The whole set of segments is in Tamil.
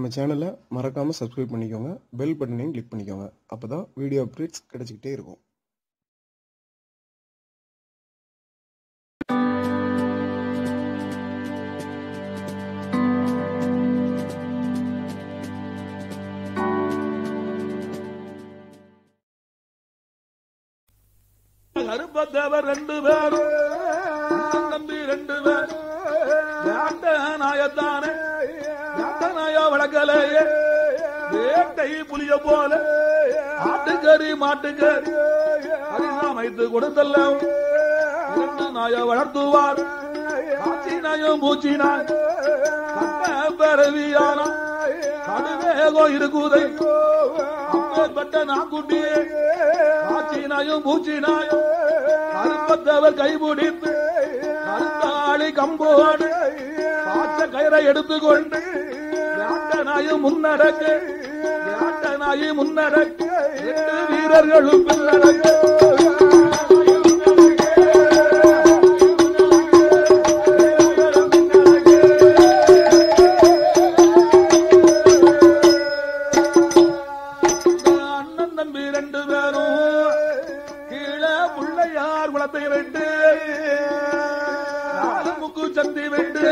நம்ம சேனலை மறக்காமல் சப்ஸ்கிரைப் பண்ணிக்கோங்க பெல் பட்டனையும் கிளிக் பண்ணிக்கோங்க அப்போ தான் வீடியோ அப்டேட்ஸ் கிடச்சிக்கிட்டே இருக்கும் கருப்பத்தவர் ரெண்டு பேரும் அண்ணன் தம்பி ரெண்டு பேரும் வேட்ட நாயத்தானே வேட்ட நாயா வளர்க்கலையே வேட்டை புலிய போல ஆட்டுக்கறி மாட்டுக்கறி அரிசாமைத்து கொடுத்தல்ல இரண்டு நாய வளர்த்துவார் காட்சி நாயும் பூச்சி நாய் கட்ட பிறவியானா கடுவேகோ இருக்குதை அப்பேற்பட்ட நாக்குட்டியே காட்சி நாயும் பூச்சி நாயும் கருப்பத்தவர் கைபிடித்து கருத்தாளி கம்போடு காற்ற கயிறை எடுத்துக்கொண்டு வேட்ட நாயும் முன்னடக்க வேட்ட நாயும் முன்னடக்க எட்டு வீரர்களும் பின்னடக்க அண்ணன் தம்பி ரெண்டு பேரும் கீழே பிள்ளையார் குளத்தை வெட்டு நாலு முக்கு சந்தி வெட்டு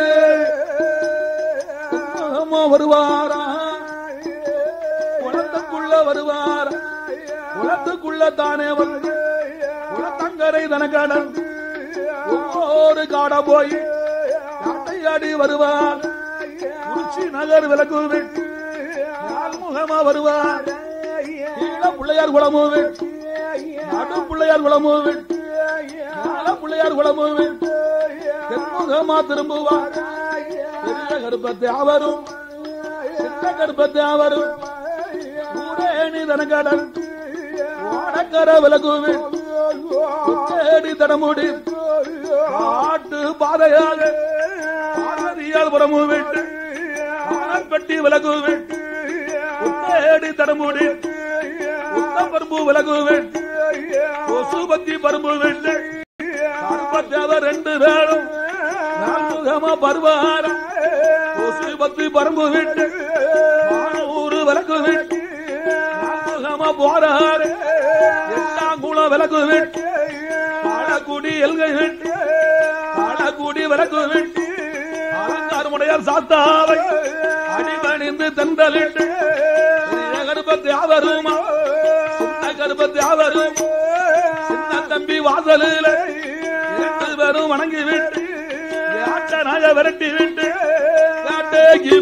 அம்மா வருவாரா குளத்துக்குள்ள வருவாரா குளத்துக்குள்ள தானே வந்து குளத்தங்கரை தனக்கடன் ஒவ்வொரு காட போய் காட்டையாடி வருவார் குறிச்சி நகர் விளக்கு வெட்டு முகமா வருவார் கீழ பிள்ளையார் குளமும் வெட்டு நடு பிள்ளையார் குளமும் வெட்டு மேல பிள்ளையார் குளமும் வெட்டு தென்முகமா திரும்புவார் பெரிய கருப்பத்தை அவரும் சின்ன கருப்பத்தை அவரும் ஊரேணி தனக்கடன் ஓடக்கர விலகு தேடி தடமுடி காட்டு பாதையாக பார்வதியால் புறமும் விட்டு பெட்டி விலகு விட்டு தேடி தடமுடி உத்தம் பரும்பு விலகு விட்டு கொசுபத்தி பரும்பு விட்டு கருப்பத்தேவர் ரெண்டு பேரும் நான்முகமா பருவாரம் கொசுபத்தி பரும்பு விட்டு ஊரு விலகு விட்டு நான்முகமா போறாரு எட்டாம் குளம் விலகு விட்டு பாலக்குடி எல்கை விட்டு பாலக்குடி விலகு விட்டு அலங்காரமுடையார் சாத்தாவை அடிபணிந்து தென்றலிட்டு பெரிய கருப்பத்தை அவருமா சின்ன கருப்பத்தை அவரும் சின்ன தம்பி வாசலில் இரண்டு பேரும் வணங்கி விட்டு வேட்ட நாய விரட்டி விட்டு வேட்டைக்கு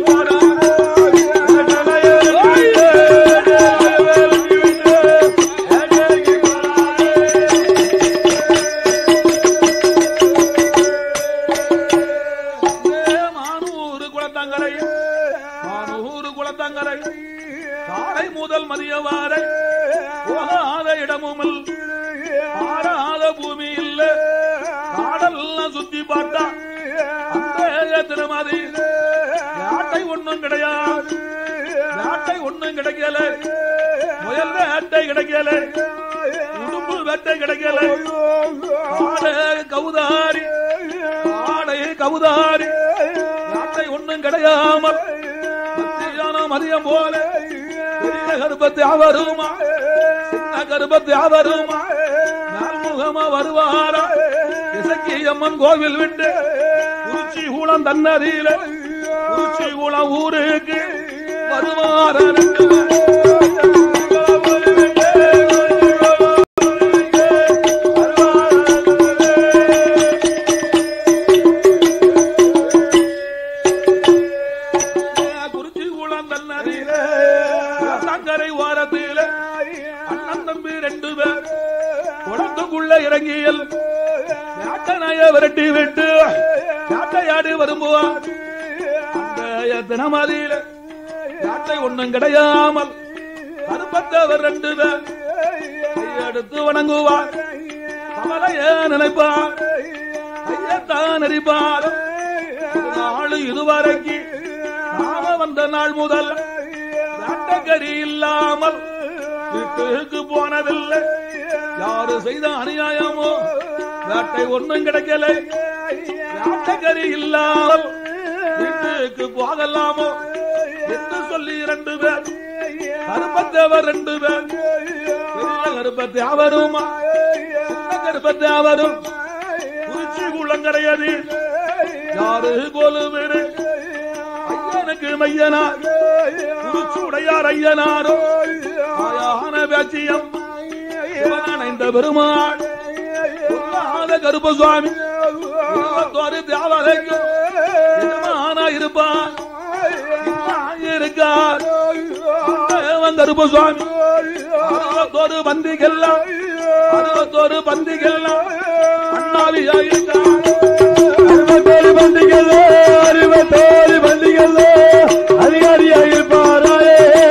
மானூறு குளத்தங்கரை மானூறு குளத்தங்கரை காலை முதல் மதிய வாரை போகாத இடமும் பாடாத பூமி இல்ல காடெல்லாம் சுத்தி பார்த்தா அந்த திருமதி வேட்டை ஒண்ணும் கிடையாது வேட்டை ஒண்ணும் கிடைக்கல முயல் வேட்டை கிடைக்கல உடும்பு வேட்டை கிடைக்கல காடை கவுதாரி காடை கவுதாரி வேட்டை ஒண்ணும் கிடையாமல் மத்தியானம் மதியம் போல பெரிய கருப்பத்தை அவருமா சின்ன கருப்பத்தை அவருமா நான்முகமா வருவாரா இசக்கி அம்மன் கோவில் விட்டு குறிச்சி கூலம் தன்னதியில குறிச்சி கூலம் ஊருக்கு வருவார குறிச்சி கூலம் தன்னதியில சங்கரை ஓரத்தில அண்ணன் தம்பி ரெண்டு பேர் குளத்துக்குள்ள இறங்கியல் வேட்டநாய விரட்டி விட்டு வேட்டையாடி வரும்புவான் அந்த தினமதியில வேட்டை ஒண்ணும் கிடையாமல் கருப்பத்தவர் ரெண்டு பேர் கையெடுத்து வணங்குவார் கவலைய நினைப்பார் கையத்தான் நெறிப்பார் நாள் இதுவரைக்கு நாம வந்த நாள் முதல் வேட்டக்கறி இல்லாமல் வீட்டுக்கு போனதில்லை யாரு செய்த அநியாயமோ வேட்டை ஒண்ணும் கிடைக்கல வேட்டைக்கறி இல்லாமல் வீட்டுக்கு போகலாமோ என்று சொல்லி இரண்டு பேர் கருப்பத்தேவர் ரெண்டு பேர் பெரிய கருப்பத்தேவருமா சின்ன கருப்பத்தேவரும் குறிச்சி குளங்கரையது யாரு கொலுவிரு ஐயனுக்கு மையனார் குறிச்சி உடையார் ஐயனாரோ ஆயான பேச்சியம் இந்த பெருமாள் பொல்லாத கருப்ப சுவாமி இருபத்தோரு தேவதைக்கும் எஜமானா இருப்பான் இருக்கார் தேவன் கருப்ப சுவாமி அறுபத்தோரு பந்திகள்லாம் அறுபத்தோரு பந்திகள்லாம் அண்ணாவியா இருக்கார் அறுபத்தோரு பண்டிகள் அறுபத்தோரு பண்டிகள் அதிகாரியாக இருப்பாராயே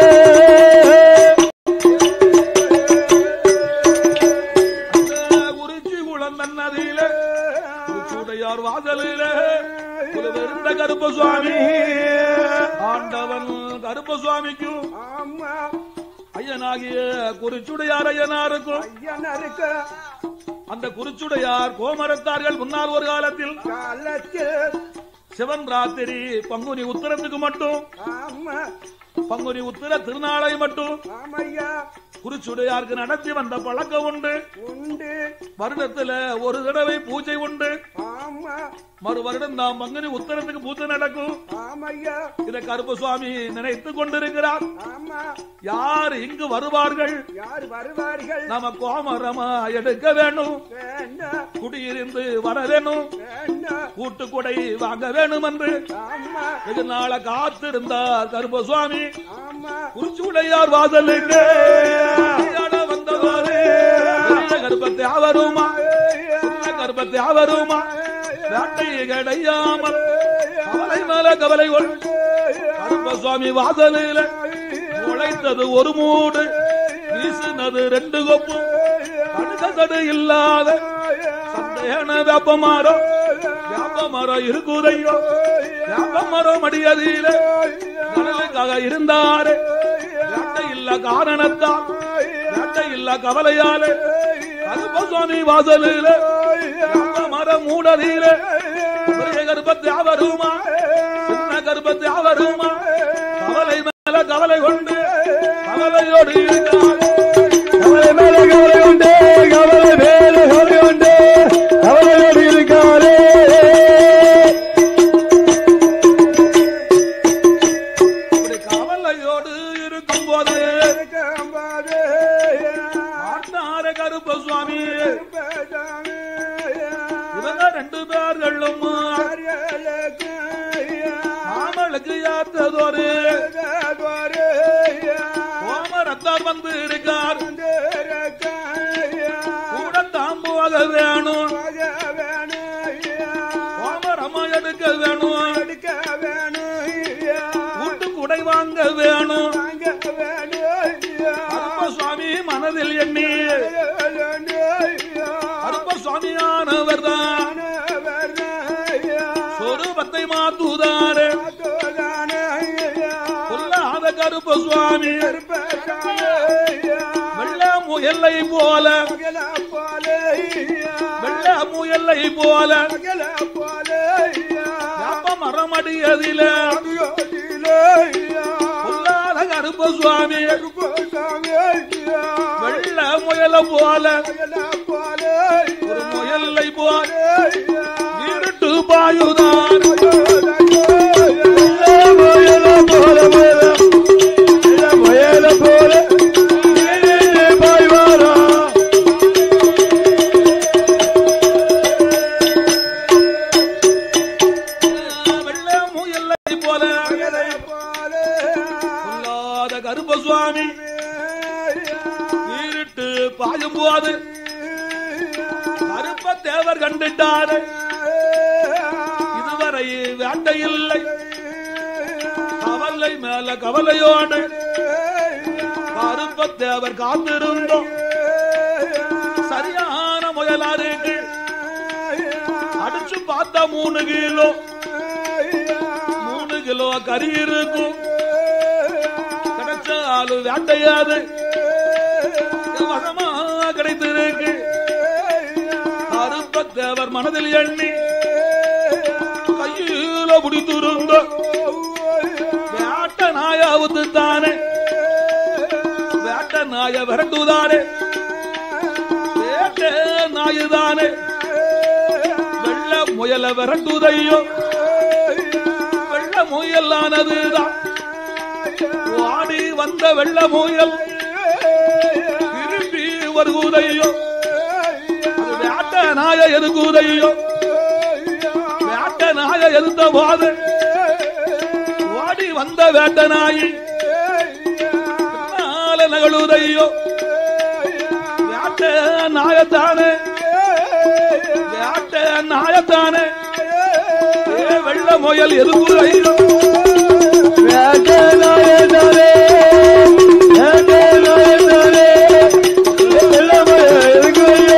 குறிச்சி குளந்தன் நதியில குறிச்சியுடையார் வாசலில இருந்த கருப்ப சுவாமி ஆண்டவன் கருப்ப சுவாமிக்கும் ஐயனாகிய குறிச்சுடையார் ஐயனாருக்கும் ஐயனருக்கு அந்த குறிச்சுடையார் கோமரத்தார்கள் முன்னால் ஒரு காலத்தில் காலத்தில் சிவன் ராத்திரி பங்குனி உத்தரத்துக்கு மட்டும் ஆமா பங்குனி உத்தர திருநாளை மட்டும் ஆமையா குறிச்சுடையாருக்கு நடத்தி வந்த பழக்கம் உண்டு உண்டு வருடத்துல ஒரு தடவை பூஜை உண்டு ஆமா மறு வருடம் நாம் பங்குனி உத்தரத்துக்கு பூஜை நடக்கும் ஆமையா இதை கருப்பு சுவாமி நினைத்துக் கொண்டிருக்கிறார் ஆமா யார் இங்கு வருவார்கள் யார் வருவார்கள் நம்ம கோமரமா எடுக்க வேணும் வேண்டாம் குடியிருந்து வர வேணும் வேண்டாம் கூட்டு கொடை வாங்க வேணும் என்று ஆமா வெகு நாள காத்திருந்தார் கருப்ப சுவாமி ஆமா குறிச்சுடையார் வாசலுக்கு விளையாட வந்தவாறு பெரிய கருப்பத்தை அவருமா சின்ன கருப்பத்தை அவருமா வேட்டை கிடையாமல் கவலை மேல கவலை கொண்டு கருப்ப சுவாமி வாசலில உழைத்தது ஒரு மூடு வீசினது ரெண்டு கொப்பு கடுகதடு இல்லாத சந்தேன வேப்ப மரம் வேப்ப மரம் இருக்குதையோ வேப்ப மரம் அடியதில கடலுக்காக இருந்தாரு வேட்டை இல்ல காரணத்தால் வேட்டை இல்ல கவலையாலே கருப்ப சுவாமி வாசலில வேப்ப மரம் மூடதில பெரிய கருப்பத்தை அவருமா சின்ன கருப்பத்தை அவருமா கவலை மேல கவலை கொண்டு கவலையோடு இருந்தார் கவலை மேல கவலை உண்டு கவலை மேல கவலை உண்டு கவலையோடு இருக்காரே இப்படி கவலையோடு இருக்கும் போது ஆட்டார கருப்ப சுவாமி இவங்க ரெண்டு பேர்களும் மாமலுக்கு யாத்ததொரு கோமரத்தார் வந்து இருக்கார் கூட தாம்போக வேணும் கோமரமா எடுக்க வேணும் கூட்டு குடை வாங்க வேணும் கருப்ப சுவாமி மனதில் எண்ணி கருப்ப சுவாமியானவர் தான் சொரூபத்தை மாத்துதாரு சொல்லாத கருப்ப சுவாமி வெள்ள முயலை போல வெள்ள முயலை போல வேப்ப மரம் அடியதில சொல்லாத கருப்ப சுவாமி வெள்ள முயல போல ஒரு முயலை போல இருட்டு பாயுதான் வெள்ள முயலை போல சொல்லாத கருப்ப சுவாமி இருட்டு பாயும் போது கருப்ப தேவர் கண்டுட்டாரு இதுவரை வேட்டை இல்லை கவலை மேல கவலையோடு கருப்ப தேவர் காத்திருந்தோம் சரியான முயலாருக்கு அடிச்சு பார்த்தா மூணு கிலோ மூணு கிலோ கறி இருக்கும் கிடைச்சாலும் வேட்டையாது வசமா கிடைத்திருக்கு கருப்ப தேவர் மனதில் எண்ணி கையில பிடித்திருந்த வேட்டனா விரட்டுதானே வேட்டை நாயுதானே வெள்ள முயல விரட்டுதையோ வெள்ள முயலானதுதான் வாடி வந்த வெள்ள முயல் திரும்பி வருகுதையோ அது வேட்ட நாய எதுக்குதையோ வேட்ட நாய எதிர்த்த போது ஓடி வந்த வேட்ட நாயி பின்னால நகழுதையோ வேட்ட நாயத்தானே வேட்ட நாயத்தானே ஏ வெள்ள முயல் எதுக்குதையோ வேட்டநாயகனே, வேட்டநாயகனே, வெள்ளமய எதுக்குறையே?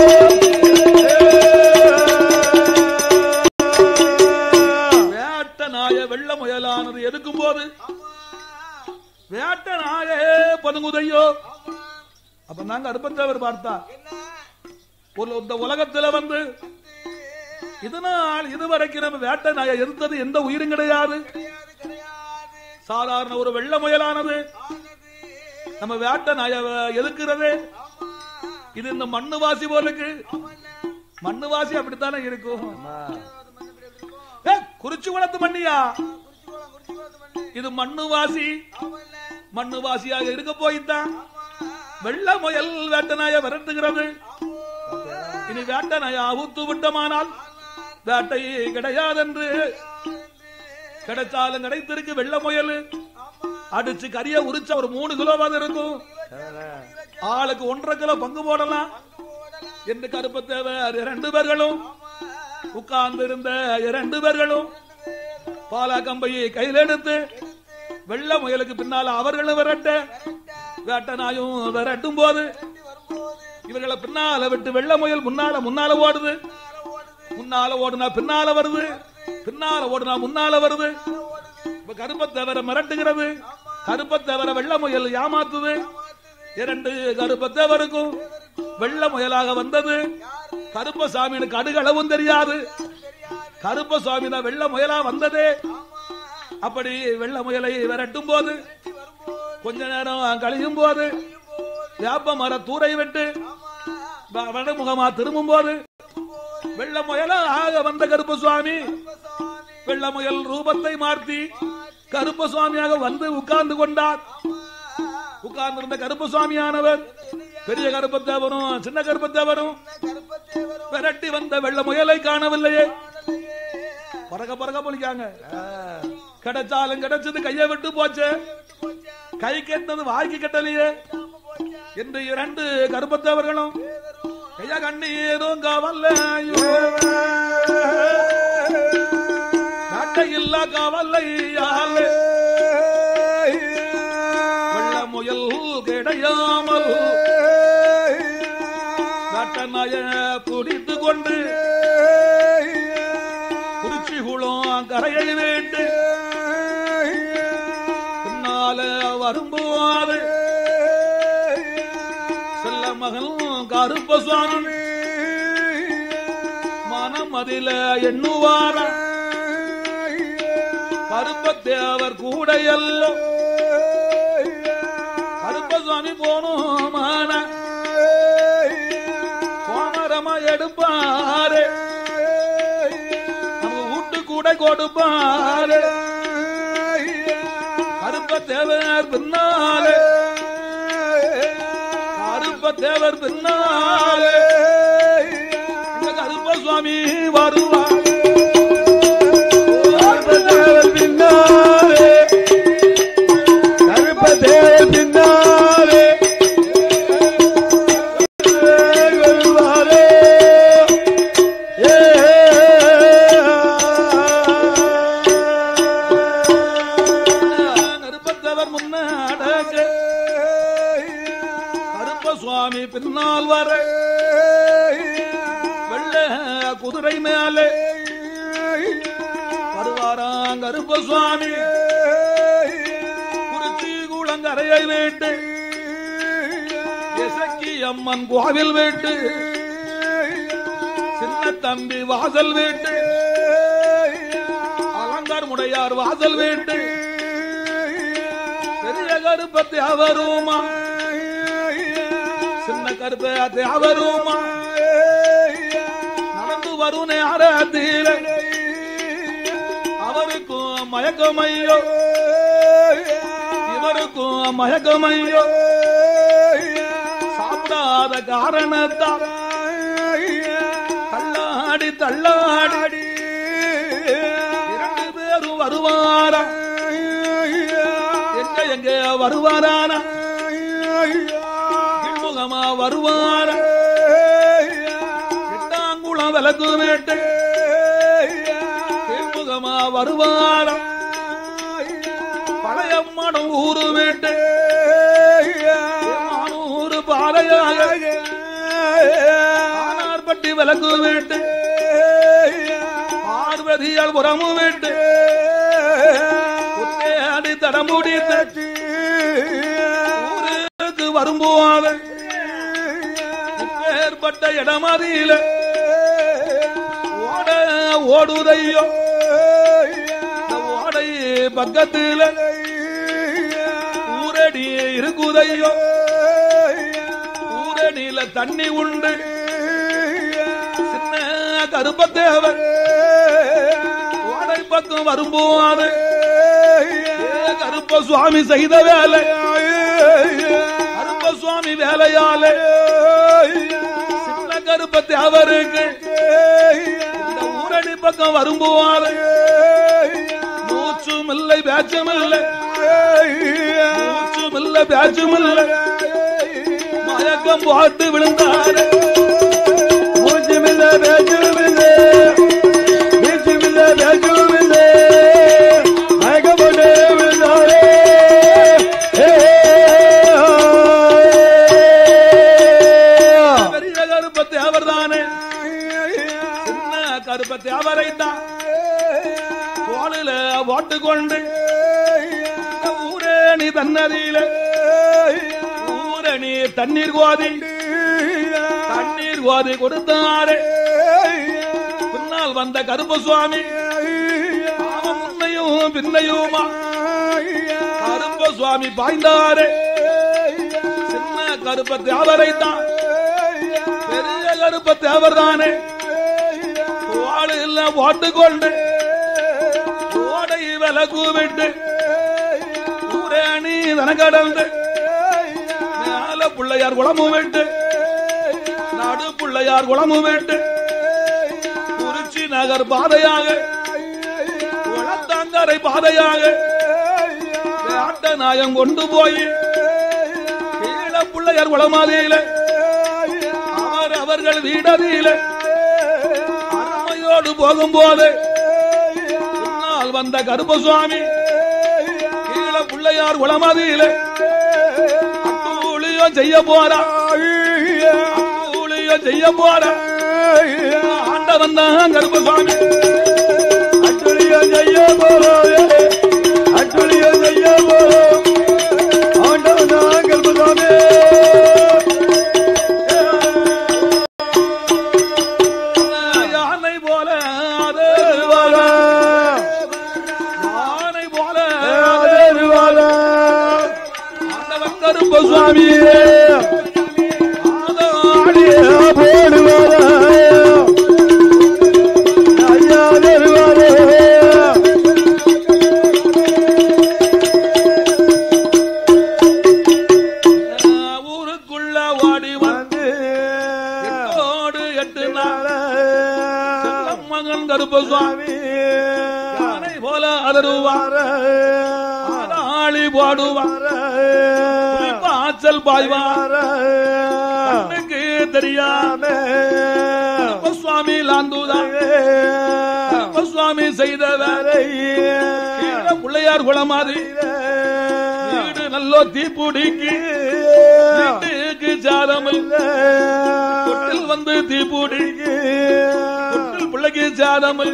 வேட்ட நாய வெள்ள முயலானது எதுக்கும் போது வேட்ட நாயே பதுங்குதையோ அப்ப நாங்க அடுப்பந்தவர் பார்த்தா ஒரு இந்த உலகத்துல வந்து இது நாள் இதுவரைக்கும் நம்ம வேட்ட நாயை எதிர்த்தது எந்த உயிரும் கிடையாது சாதாரண ஒரு வெள்ள முயலானது நம்ம வேட்ட நாய எதுக்குறது இது இந்த மண்ணு வாசி போலுக்கு மண்ணு வாசி அப்படித்தானே இருக்கும் ஏ, குறிச்சி குளத்து மண்ணியா இது மண்ணு வாசி மண்ணு வாசியாக இருக்க போய்த்தான் வெள்ள முயல் வேட்டநாய விரட்டுகிறது இனி வேட்டநாய அவுத்து விட்டமானால் வேட்டை கிடையாதென்று கிடைச்சாலும் கிடைத்திருக்கு வெள்ள முயல் அடிச்சு கரிய உரிச்ச ஒரு மூணு கிலோவாது இருக்கும் ஆளுக்கு ஒன்றரை கிலோ பங்கு போடலாம் என்று கருப்பத்தேவர் இரண்டு பேர்களும் உட்கார்ந்து இருந்த இரண்டு பேர்களும் பாலா கம்பையை கையில் எடுத்து வெள்ள முயலுக்கு பின்னால அவர்களும் விரட்ட வேட்ட நாயும் விரட்டும் போது இவர்களை பின்னால விட்டு வெள்ள முயல் முன்னால முன்னால ஓடுது முன்னால ஓடுனா பின்னால வருது பின்னால ஓடுனா முன்னால வருது இப்ப கருப்பத்தேவரை மிரட்டுகிறது கருப்பத்தேவரை வெள்ள முயல் ஏமாத்துது இரண்டு கருப்பத்தேவருக்கும் வெள்ள முயலாக வந்தது கருப்பசாமின்னு கடுகளவும் தெரியாது கருப்பசாமி தான் வெள்ள முயலா வந்ததே அப்படி வெள்ள முயலை விரட்டும் போது கொஞ்ச நேரம் கழியும் போது வேப்ப மர தூரை விட்டு வ- வடமுகமா திரும்பும் போது வெள்ள முயலா ஆக வந்த கருப்பசுவாமி வெள்ள முயல் ரூபத்தை மாற்றி கருப்பசுவாமியாக வந்து உட்கார்ந்து கொண்டார் உட்கார்ந்திருந்த கருப்பசுவாமியானவர் பெரிய கருப்பத்தேவரும் சின்ன கருப்பத்தேவரும் விரட்டி வந்த வெள்ள முயலை காணவில்லையே பறக்க பறக்க போலிக்காங்க கிடைச்சாலும் கிடைச்சது கையை விட்டு போச்சு கை கெட்டது வாய்க்கு கெட்டலையே என்று இரண்டு கருப்பத்தவர்களும் கையா கண்ணீரும் கவல்லையோ நாட்டையில்லா கவல்லையாலே வெள்ள முயல் கிடையாமல் நாட்டநாய பிடித்து கொண்டு குறிச்சி குளம் கரையை வேண்டு பின்னால வரும்போது செல்ல மகன் கருப்ப சுவாமி மனம் அதில எண்ணுவார கருப்பத்தேவர் கூடையல்ல கருப்ப சுவாமி போனோம் மான கோமரமா எடுப்பாரு நம்ம வீட்டு கூட கொடுப்பாரு கருப்ப தேவர் பின்னாலே கருப்ப தேவர் பின்னாலே இந்த கருப்ப சுவாமி வருவார் கருப்பதேவர் பின்னாலே கருப்பதேவர் பின்னாலே வருவாரே. ஏ கருப்பத்தவர் முன்னாடக கருப்ப சுவாமி பின்னால் வர வெள்ள குதிரை மேலே வருவாராம் கருப்ப சுவாமி குறிச்சி குளங்கரையை வேண்டு இசக்கி அம்மன் கோவில் வேண்டு சின்ன தம்பி வாசல் வேண்டு அலங்கார் முடையார் வாசல் வேண்டு பெரிய கருப்பத்தை அவருமா சின்ன கருப்பை அவருமா நடந்து வரும் நேரத்தில் அவருக்கும் மயக்கமையோ இவருக்கும் மயக்கமையோ சாப்பிடாத காரணத்தால் தள்ளாடி தள்ளாடி இரண்டு பேரும் வருவாரா எங்க எங்க வருவாரானா கீழ்முகமா வருவாரா எட்டாங்குளம் விளக்கு வேட்டு கீழ்முகமா வருவாரா பழைய மடம் ஊரு வேட்டு மானூறு பாதையாக ஆனார்பட்டி விளக்கு வேட்டு பார்வதியால் புறமு வேட்டு அடி தடமுடி தட்டி ஊருக்கு வரும்போது ஏற்பட்ட இடமதியில ஓட ஓடுதையோ இந்த ஓடை பக்கத்துல ஊரடி இருக்குதையோ ஊரடியில தண்ணி உண்டு சின்ன கருப்பத்தேவன் ஓடை பக்கம் வரும்போது ஏ கருப்ப சுவாமி செய்த வேலை கருப்ப சுவாமி வேலையாலே சின்ன கருப்பத்தை அவருக்கு இந்த ஊரடி பக்கம் வரும்போது மூச்சும் இல்லை பேச்சும் இல்லை மூச்சும் இல்லை பேச்சும் இல்லை மயக்கம் போட்டு விழுந்தாரு மூச்சுமில்ல பேச்சுமில்ல பேச்சுமில்ல பேச்சுமில்ல மயக்கப்பட்டு விழுந்தாரே ஏ, பெரிய கருப்பத்தை அவர்தானே சின்ன கருப்பத்தை அவரைத்தான் தோளில போட்டுக்கொண்டு ஊரணி தன்னதியில ஊரணி தண்ணீர் கோதி தண்ணீர் கோதி கொடுத்தாரு பின்னால் வந்த கருப்ப சுவாமி அவன் முன்னையும் பின்னையுமா கருப்ப சுவாமி பாய்ந்தாரு சின்ன கருப்பத்தை அவரைத்தான் பெரிய கருப்பத்தை அவர்தானே வாழ இல்ல போட்டுக்கொண்டு ஓடை விலகு விட்டு ஊரே அணி தனக்கடந்து மேல பிள்ளையார் குளமும் விட்டு நடு பிள்ளையார் குளமும் விட்டு குறிச்சி நகர் பாதையாக குளத்தாங்கரை பாதையாக வேட்ட நாயம் கொண்டு போய் கீழ பிள்ளையார் குளமாதியில அவர் அவர்கள் வீடதியில அருமையோடு போகும்போது முன்னால் வந்த கருப்பசுவாமி கீழ பிள்ளையார் குளமதியில ஊழியம் செய்ய போறா ஊழியம் செய்ய போறா ஆண்டவன் தான் கருப்பசுவாமி அட்டுழியம் செய்ய போறோம் அட்டுழியம் செய்ய போறோம் ஆண்டவன் தான் கல்பதாமே யானை போல அது யானை போல ஆண்டவன் கருப்பசுவாமி ஊருக்குள்ள ஓடி வந்து எட்டோடு எட்டு நாள் செல்லம் மகன் கருப்பசுவாமி யானை போல அதருவார் ஆளி போடுவார் பாய்ச்சல் பாய்வார் கண்ணுக்கு தெரியாம சுவாமி லாந்துதான் சுவாமி செய்த வேலை கீழ பிள்ளையார் குளமாதி வீடு நல்லோ தீப்புடிக்கு வீட்டுக்கு சாதமில் தொட்டில் வந்து தீப்புடிக்கு தொட்டில் பிள்ளைக்கு சாதமில்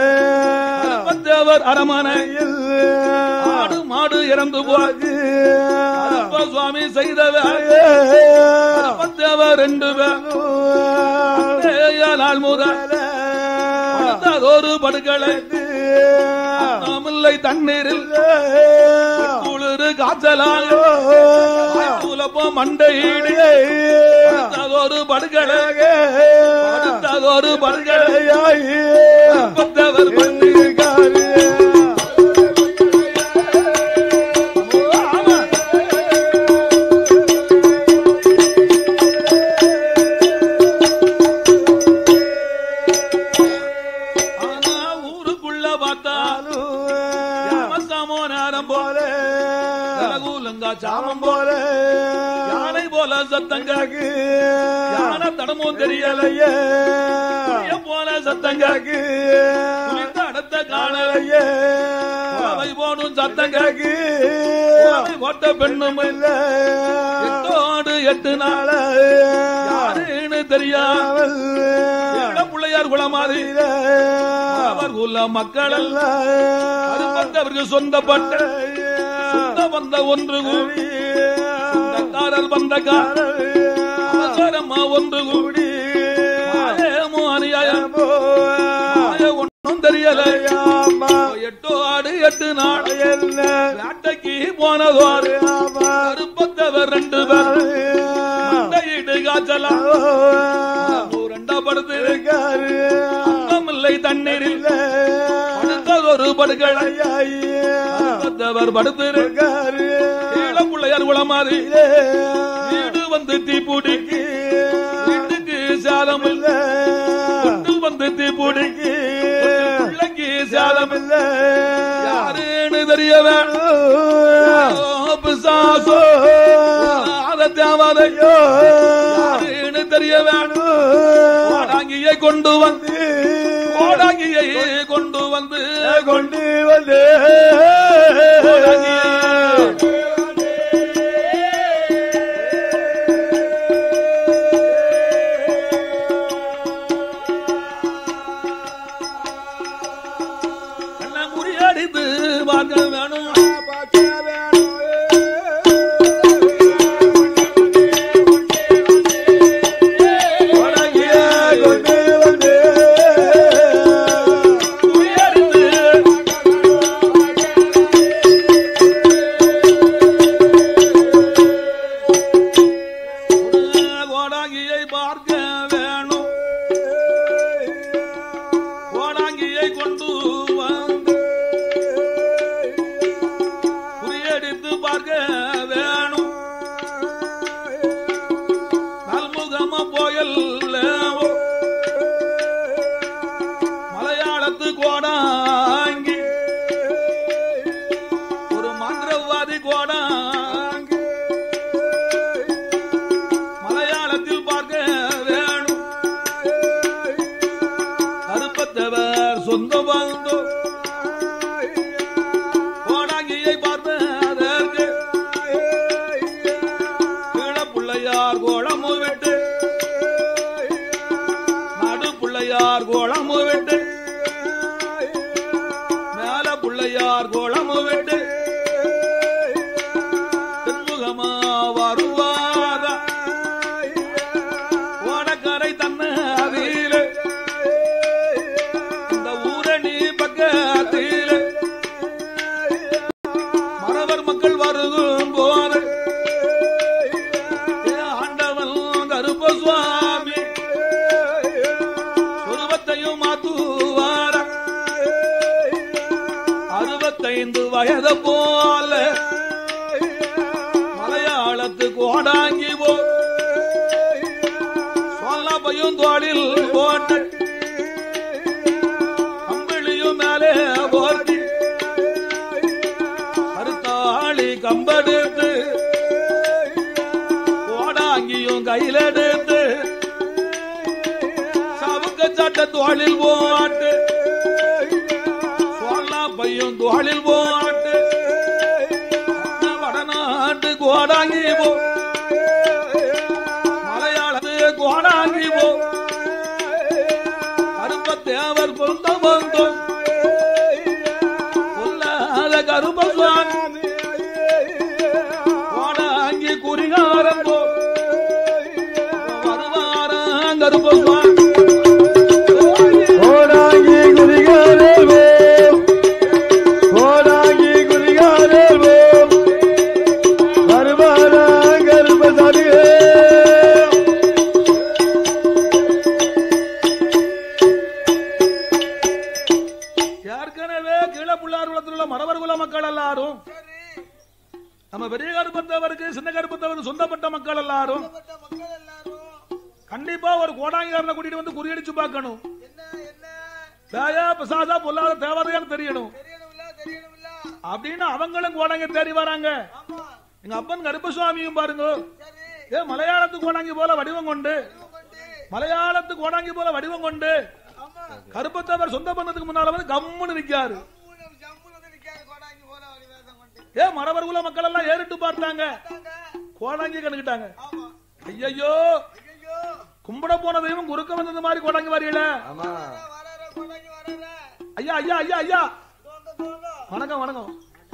தேவர் அரமனையில் ஆடு மாடு இறந்து போது சுவாமி செய்த வேலை தேவர் ரெண்டு பேர் நாள் முதல் ஒரு படுகளை நாமில்லை தண்ணீரில் குளிரு காய்ச்சலாக குலப்போ மண்டையீடு படுகளை அடுத்ததொரு படுகளை பத்தவர் பண்ணி ஆமா. ஆனா ஊருக்குள்ள பார்த்தா யாமசாமோ நேரம் போல கலகூலங்கா சாமம் போல யானை போல சத்தங்க யானை தடமும் தெரியலையே புலிய போல சத்தங்க புலித்த அடுத்த காணலைய அவை போடும் சத்தங்க அவை போட்ட பெண்ணும் இல்ல எட்டோடு எட்டு நாள யாருன்னு தெரியாமல் ஏழை பிள்ளையார் குளமாதி அவர் குல மக்கள் அருப்பந்தவருக்கு சொந்தப்பட்ட சொந்த வந்த ஒன்று கூடி சொந்தக்காரர் வந்த காரமா ஒன்று கூடி மாயமோ அநியாயமோ மாய ஒன்றும் தெரியலையாமா எட்டு ஆடு எட்டு நாள் வேட்டைக்கு போனதோரு அருப்பத்தவர் ரெண்டு பேர் மண்டையிட்டு காய்ச்சலாம் ரெண்டா படுத்து அங்கமில்லை தண்ணீரில் அடுத்ததொரு படுகளை அருப்பத்தவர் படுத்து கீழே பிள்ளையார் குளமாறி வீடு வந்து தீப்பூடிக்கு வீட்டுக்கு சாதம் இல்ல கொண்டு வந்து தீப்பூடிக்கு பிள்ளைக்கு சாதம் இல்ல யாருன்னு தெரிய வேணும் பிசாசோ தேவாதையோ யாருன்னு தெரிய வேணும் கோடாங்கியை கொண்டு வந்து கோடாங்கியை கொண்டு வந்து கொண்டு வந்து கோடாங்கியை எல்லாம் குறியடித்து பார்க்க வேணும் கோடாங்கியை கொண்டு வந்து குறியடித்து கோடாங்கியை பார்க்க வேணும் கோடாங்கியை கொண்டு வந்து குறியடித்து பார்க்க வேணும் நல்முகம போயல்ல மலையாளத்து கோடாங்கி ஒரு மந்திரவாதி கோடாங்கி மலையாளத்தில் பார்க்க வேணும் கருப்பத்தவர் சொந்த பந்தோ கோடாங்கியை பார்ப்பதற்கு கீழ பிள்ளையார் கோளமு விட்டு நடு பிள்ளையார் கோளமு விட்டு மேல பிள்ளையார் கோளமு விட்டு தென்முகமா வருவாரா ஓடக்கரை தன்ன அதில இந்த ஊரணி பக்கத்தில மறவர் மக்கள் வருகும் போது ஏ ஆண்டவன் கருப்ப சுவாமி சொருவத்தையும் மாத்துவார அறுபத்தைந்து வயது போல மலையாளத்து கோடாங்கி போ சொல்லப்பையும் தோளில் போட்டு கம்பிளியும் மேலே போட்டி கருத்தாளி கம்பெடுத்து கோடாங்கியும் கையில் எடுத்து சவுக்க சட்ட தோளில் போட்டு சொல்லா பையும் தோளில் போட்டு வடநாட்டு கோடாங்கி போ மலையாளத்து கோடாங்கி போ கருப்ப தேவர் பொருந்த வந்தோம் பொல்லாத கருப்ப சுவாமி கோடாங்கி குறிகாரம் போ வருவாராம் கருப்ப சுவாமி கோடாங்கி குதிகாரேல்வோம் கோடாங்கி குதிகாரேல்வோம் கருமாரா கருமசாமியே எல்லாரும் மற்ற மக்கள் எல்லாரும் கண்டிப்பா ஒரு கோடாங்கிகாரனை கூட்டிட்டு வந்து குறியடிச்சு பார்க்கணும் என்ன என்ன பேயா பிசாசா பொல்லாத தேவதையான்னு தெரியணும் தெரியணும்ல தெரியணும்ல அப்படின்னு அவங்களும் கோடாங்க தேடி வராங்க ஆமா எங்க அப்பன் கருப்பசுவாமியும் பாருங்க சரி ஏ மலையாளத்து கோடாங்கி போல வடிவம் கொண்டு கொண்டு மலையாளத்து கோடாங்கி போல வடிவம் கொண்டு ஆமா கருப்பத்தவர் சொந்த பண்ணதுக்கு முன்னால வந்து கம்முன்னு நிக்காரு மூணு ஜம்முல வந்து நிக்காது கோடாங்கி போல வடிவேதம் கொண்டு ஏ மரவர் குல மக்கள் எல்லாம் ஏறிட்டு பார்த்தாங்க கோடாங்கி கண்டுக்கிட்டாங்க ஆமா ஐயையோ ஐயோ கும்பிட போன தெய்வம் குறுக்க வந்தது மாதிரி கோடாங்கி வாரியல ஆமா வரார கோடாங்கி வரார ஐயா ஐயா ஐயா ஐயா தோங்க தோங்க வணக்கம் வணக்கம்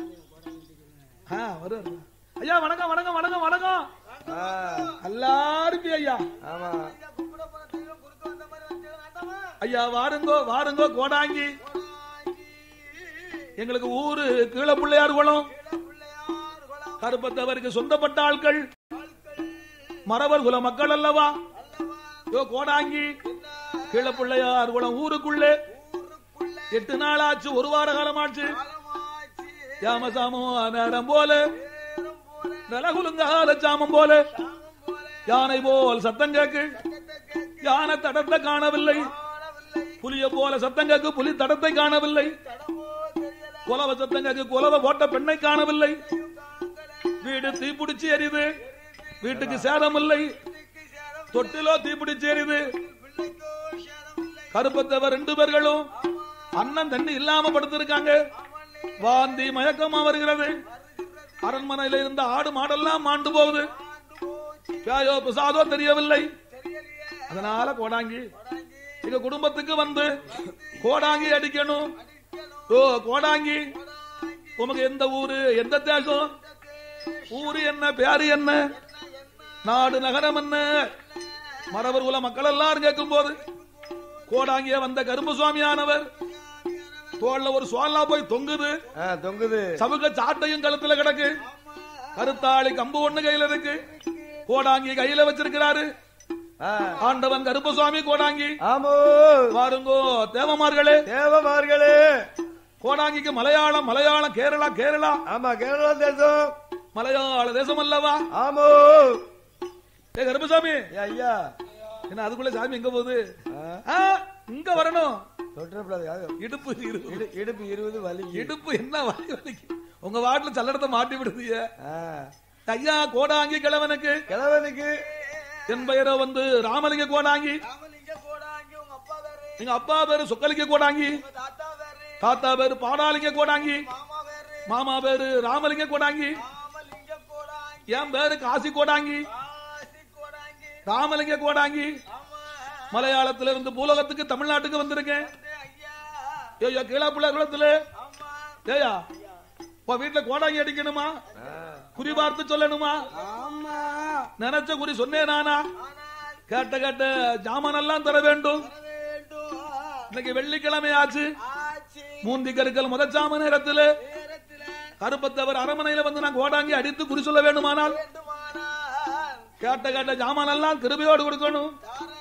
ஆ வரு ஐயா வணக்கம் வணக்கம் வணக்கம் வணக்கம் ஆ, எல்லாருக்கும் ஐயா ஆமா ஐயா கும்பிட போன தெய்வம் குறுக்க வந்த மாதிரி வந்து வேண்டாமா ஐயா வாருங்கோ வாருங்கோ கோடாங்கி கோடாங்கி எங்களுக்கு ஊரு கீழ பிள்ளையார் குளம் இள பிள்ளையார் குலம் கருப்பத்தவருக்கு சொந்தப்பட்ட ஆட்கள் ஆட்கள் மரவர் குல மக்கள் அல்லவா அல்லவா யோ கோடாங்கி கீழ பிள்ளையார் குளம் ஊருக்குள்ளே ஊருக்குள்ள எட்டு நாள் ஆச்சு ஒரு வார காலம் ஆச்சு காலமாச்சு யாமசாமோ நேரம் போல நேரம் போல நலகுலுங்கால சாமம் போல தாமம் போல யானை போல் சத்தம் கேக்கு சத்தத்தை கேட்க யானை தடத்தை காணவில்லை காணவில்லை புலிய போல சத்தம் கேக்கு புலி தடத்தை காணவில்லை தடமோ தெரியல குலவ சத்தம் கேக்கு குலவ போட்ட பெண்ணை காணவில்லை காங்கல வீடு தீப்பிடிச்சு எரியுது வீட்டுக்கு சேதம் இல்லை பிள்ளைக்கு சேரம் தொட்டிலோ தீப்பிடிச்சு எரியுது பிள்ளைக்கோ சேரம் இல்லை கருப்பத்தவர் ரெண்டு பேர்களும் அண்ணன் தண்ணி இல்லாம படுத்திருக்காங்க ஆமல்லே வாந்தி மயக்கமா வருகிறது வருகிறது அரண்மனையில இருந்த ஆடு மாடெல்லாம் மாண்டு போகுது ஆண்டு போச்சு பேயோ பிசாதோ தெரியவில்லை தெரியலையே அதனால கோடாங்கி கோடாங்கி எங்க குடும்பத்துக்கு வந்து கோடாங்கி அடிக்கணும் அடிக்கணும் ஓ கோடாங்கி கோடாங்கி உமக்கு எந்த ஊரு எந்த தேசம் தேசம் ஊரு என்ன பேரு என்ன என்ன என்ன நாடு நகரம் என்ன மரவர் குல மக்கள் எல்லாரும் கேட்கும் போது கோடாங்கிய வந்த கரும்பு சுவாமியானவர் தோல்ல ஒரு சுவாலா போய் தொங்குது ஆ, தொங்குது சவுக்க சாட்டையும் கழுத்துல கிடக்கு கருத்தாளி கம்பு ஒண்ணு கையில இருக்கு கோடாங்கி கையில வச்சிருக்கிறாரு ஆ, ஆண்டவன் கருப்பசுவாமி கோடாங்கி ஆமோ பாருங்கோ தேவமார்களே தேவமார்களே கோடாங்கிக்கு மலையாளம் மலையாளம் கேரளா கேரளா ஆமா கேரளா தேசம் மலையாள தேசம் அல்லவா ஆமோ ஏ கருப்பசாமி ஏ, ஐயா என்ன அதுக்குள்ள சாமி எங்க போகுது ஆ, ஆ, இங்க வரணும் தொற்றப்படாது யாரு? இடுப்பு இருபது இடு- இடுப்பு இருபது வலி இடுப்பு என்ன வலி வலிக்கு உங்க வாட்டுல சல்லடத்தை மாட்டி விடுதீங்க ஆ, ஐயா கோடாங்கி கிழவனுக்கு கிழவனுக்கு என் பெயரோ வந்து ராமலிங்க கோடாங்கி ராமலிங்க கோடாங்கி உங்க அப்பா பேரு எங்க அப்பா பேரு சொக்கலிங்க கோடாங்கி உங்க தாத்தா பேரு தாத்தா பேரு பாடாலிங்க கோடாங்கி மாமா பேரு மாமா பேரு ராமலிங்க கோடாங்கி ராமலிங்க கோடாங்கி என் பேரு காசி கோடாங்கி காசி கோடாங்கி ராமலிங்க கோடாங்கி ஆமா மலையாளத்துல இருந்து பூலோகத்துக்கு தமிழ்நாட்டுக்கு வந்திருக்கேன் வந்து ஐயா ஐயோ கீழா பிள்ளை குளத்துல ஆமா ஏயா உன் வீட்டுல கோடாங்கி அடிக்கணுமா குறி பார்த்து சொல்லணுமா ஆமா நினைச்ச குறி சொன்னேன் நானா ஆனால் கேட்ட கேட்ட ஜாமான் எல்லாம் தர வேண்டும் வர வேண்டும் இன்னைக்கு வெள்ளிக்கிழமை ஆச்சு ஆச்சி மூந்தி கருக்கல் முதச்சாம நேரத்துல நேரத்துல கருப்பத்தவர் அரமனையில வந்து நான் கோடாங்கி அடித்து குறி சொல்ல வேண்டுமானால் வேண்டுமானால் கேட்ட கேட்ட ஜாமான் எல்லாம் கிருபையோடு கொடுக்கணும்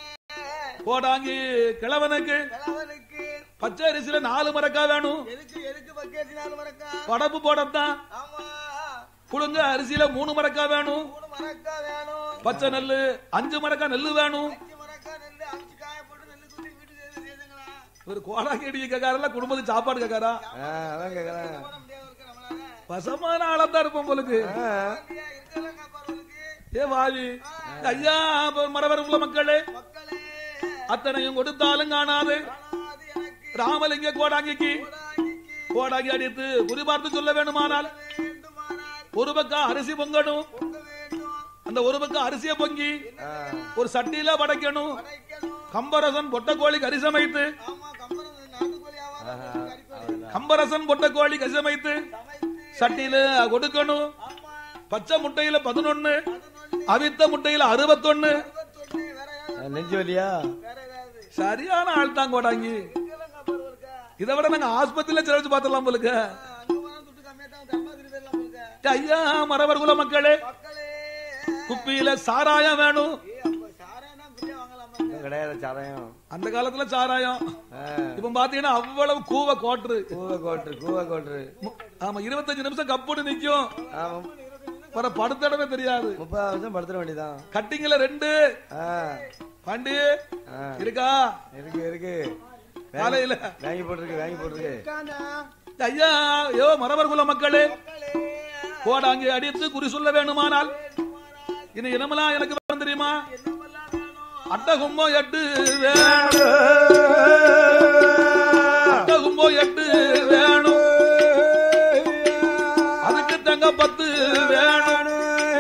தாரே கோடாங்கி கிழவனுக்கு கிழவனுக்கு பச்சை அரிசியில நாலு மரக்கா வேணும் எதுக்கு எதுக்கு பக்கேசினாலும் மறக்கா படப்பு போடத்தான் ஆமா புழுங்க அரிசியில மூணு மரக்கா வேணும் மூணு மரக்கா வேணும் பச்சை நெல்லு அஞ்சு மரக்கா நெல்லு வேணும் அஞ்சு மரக்கா நெல்லு அஞ்சு காய போட்டு நெல்லு குத்தி வீட்டுக்கு எது சேர்த்துங்களா ஒரு கோடாங்கி அடி கேட்காரல குடும்பத்துக்கு சாப்பாடு கேட்காரா ஆ, அதான் கேக்குறேன் போட முடியாது இருக்க நம்மளால வசமான ஆளத்தான் இருப்போம் போலுக்கு ஆ, இல்லையா இருக்கலாம் காப்பாடுவதற்கு ஏ வாவி ஐயா மரவர் உள்ள மக்களே மக்களே அத்தனையும் கொடுத்தாலும் காணாது காணாது எனக்கு ராமலிங்க கோடாங்கிக்கு கோடாங்கிக்கு கோடாங்கி அடித்து குறி பார்த்து சொல்ல வேண்டுமானால் வேண்டுமானால் ஒரு பக்கம் அரிசி பொங்கணும் பொங்க வேண்டும் அந்த ஒரு பக்கம் அரிசியை பொங்கி ஆ, ஒரு சட்டியில படைக்கணும் படைக்கணும் கம்பரசன் பொட்டக்கோழி கறி சமைத்து ஆமா கம்பரம் நாட்டுக்கோழி ஆவாரம் கறிக்கோழி கம்பரசன் பொட்டக்கோழி கறி சமைத்து சமைத்து சட்டியில கொடுக்கணும் ஆமா பச்சை முட்டையில பதினொன்னு பதினொன்னு அவித்த முட்டையில அறுபத்தொன்னு இருபத்தொன்னு வேற ஏதாவது நெஞ்சு வலியா வேற ஏதாவது சரியான ஆள் தான் கோடாங்கி இருக்கலாம் காப்பாடுவதற்கா இதை விட நாங்க ஆஸ்பத்திரியில செலவச்சு பார்த்துடலாம் போலுக்க அங்க போனா துட்டு கம்மியா தான் தர்மாதிரி பேர்லாம் இருக்கா ஐயா மரவர் குல மக்களே மக்களே குப்பியில சாராயம் வேணும் ஏய் அப்ப சாரானா குடியா வாங்கலாமா இன்னும் கிடையாது சாதயம் அந்த காலத்துல சாராயம் ஆ, இப்ப பாத்தீங்கன்னா அவ்வளவு கூவ கோட்ரு கூவ கோட்டு கூவ கோட்டு மு- ஆமா இருபத்தஞ்சு நிமிஷம் கப்புன்னு நிக்கும் ஆமா இருபத்தஞ்சு பிற படுத்தடவே தெரியாது முப்பது வருஷம் படுத்துட வேண்டியதான் கட்டிங்கள ரெண்டு ஆ, பாண்டி ஆ. இருக்கா இருக்கு இருக்கு காலையில வாங்கி போட்டிருக்கு வாங்கி போட்டிருக்கு ஐயா ஐயோ மரபர் குல மக்களே கோடாங்கி அடித்து குறி சொல்ல வேணுமானால் இனி இனமெல்லாம் எனக்கு வேணும் தெரியுமா அட்டகும்போ எட்டு வேணும் அட்டகும்போ எட்டு வேணும் அதுக்கு தங்க பத்து வேணும்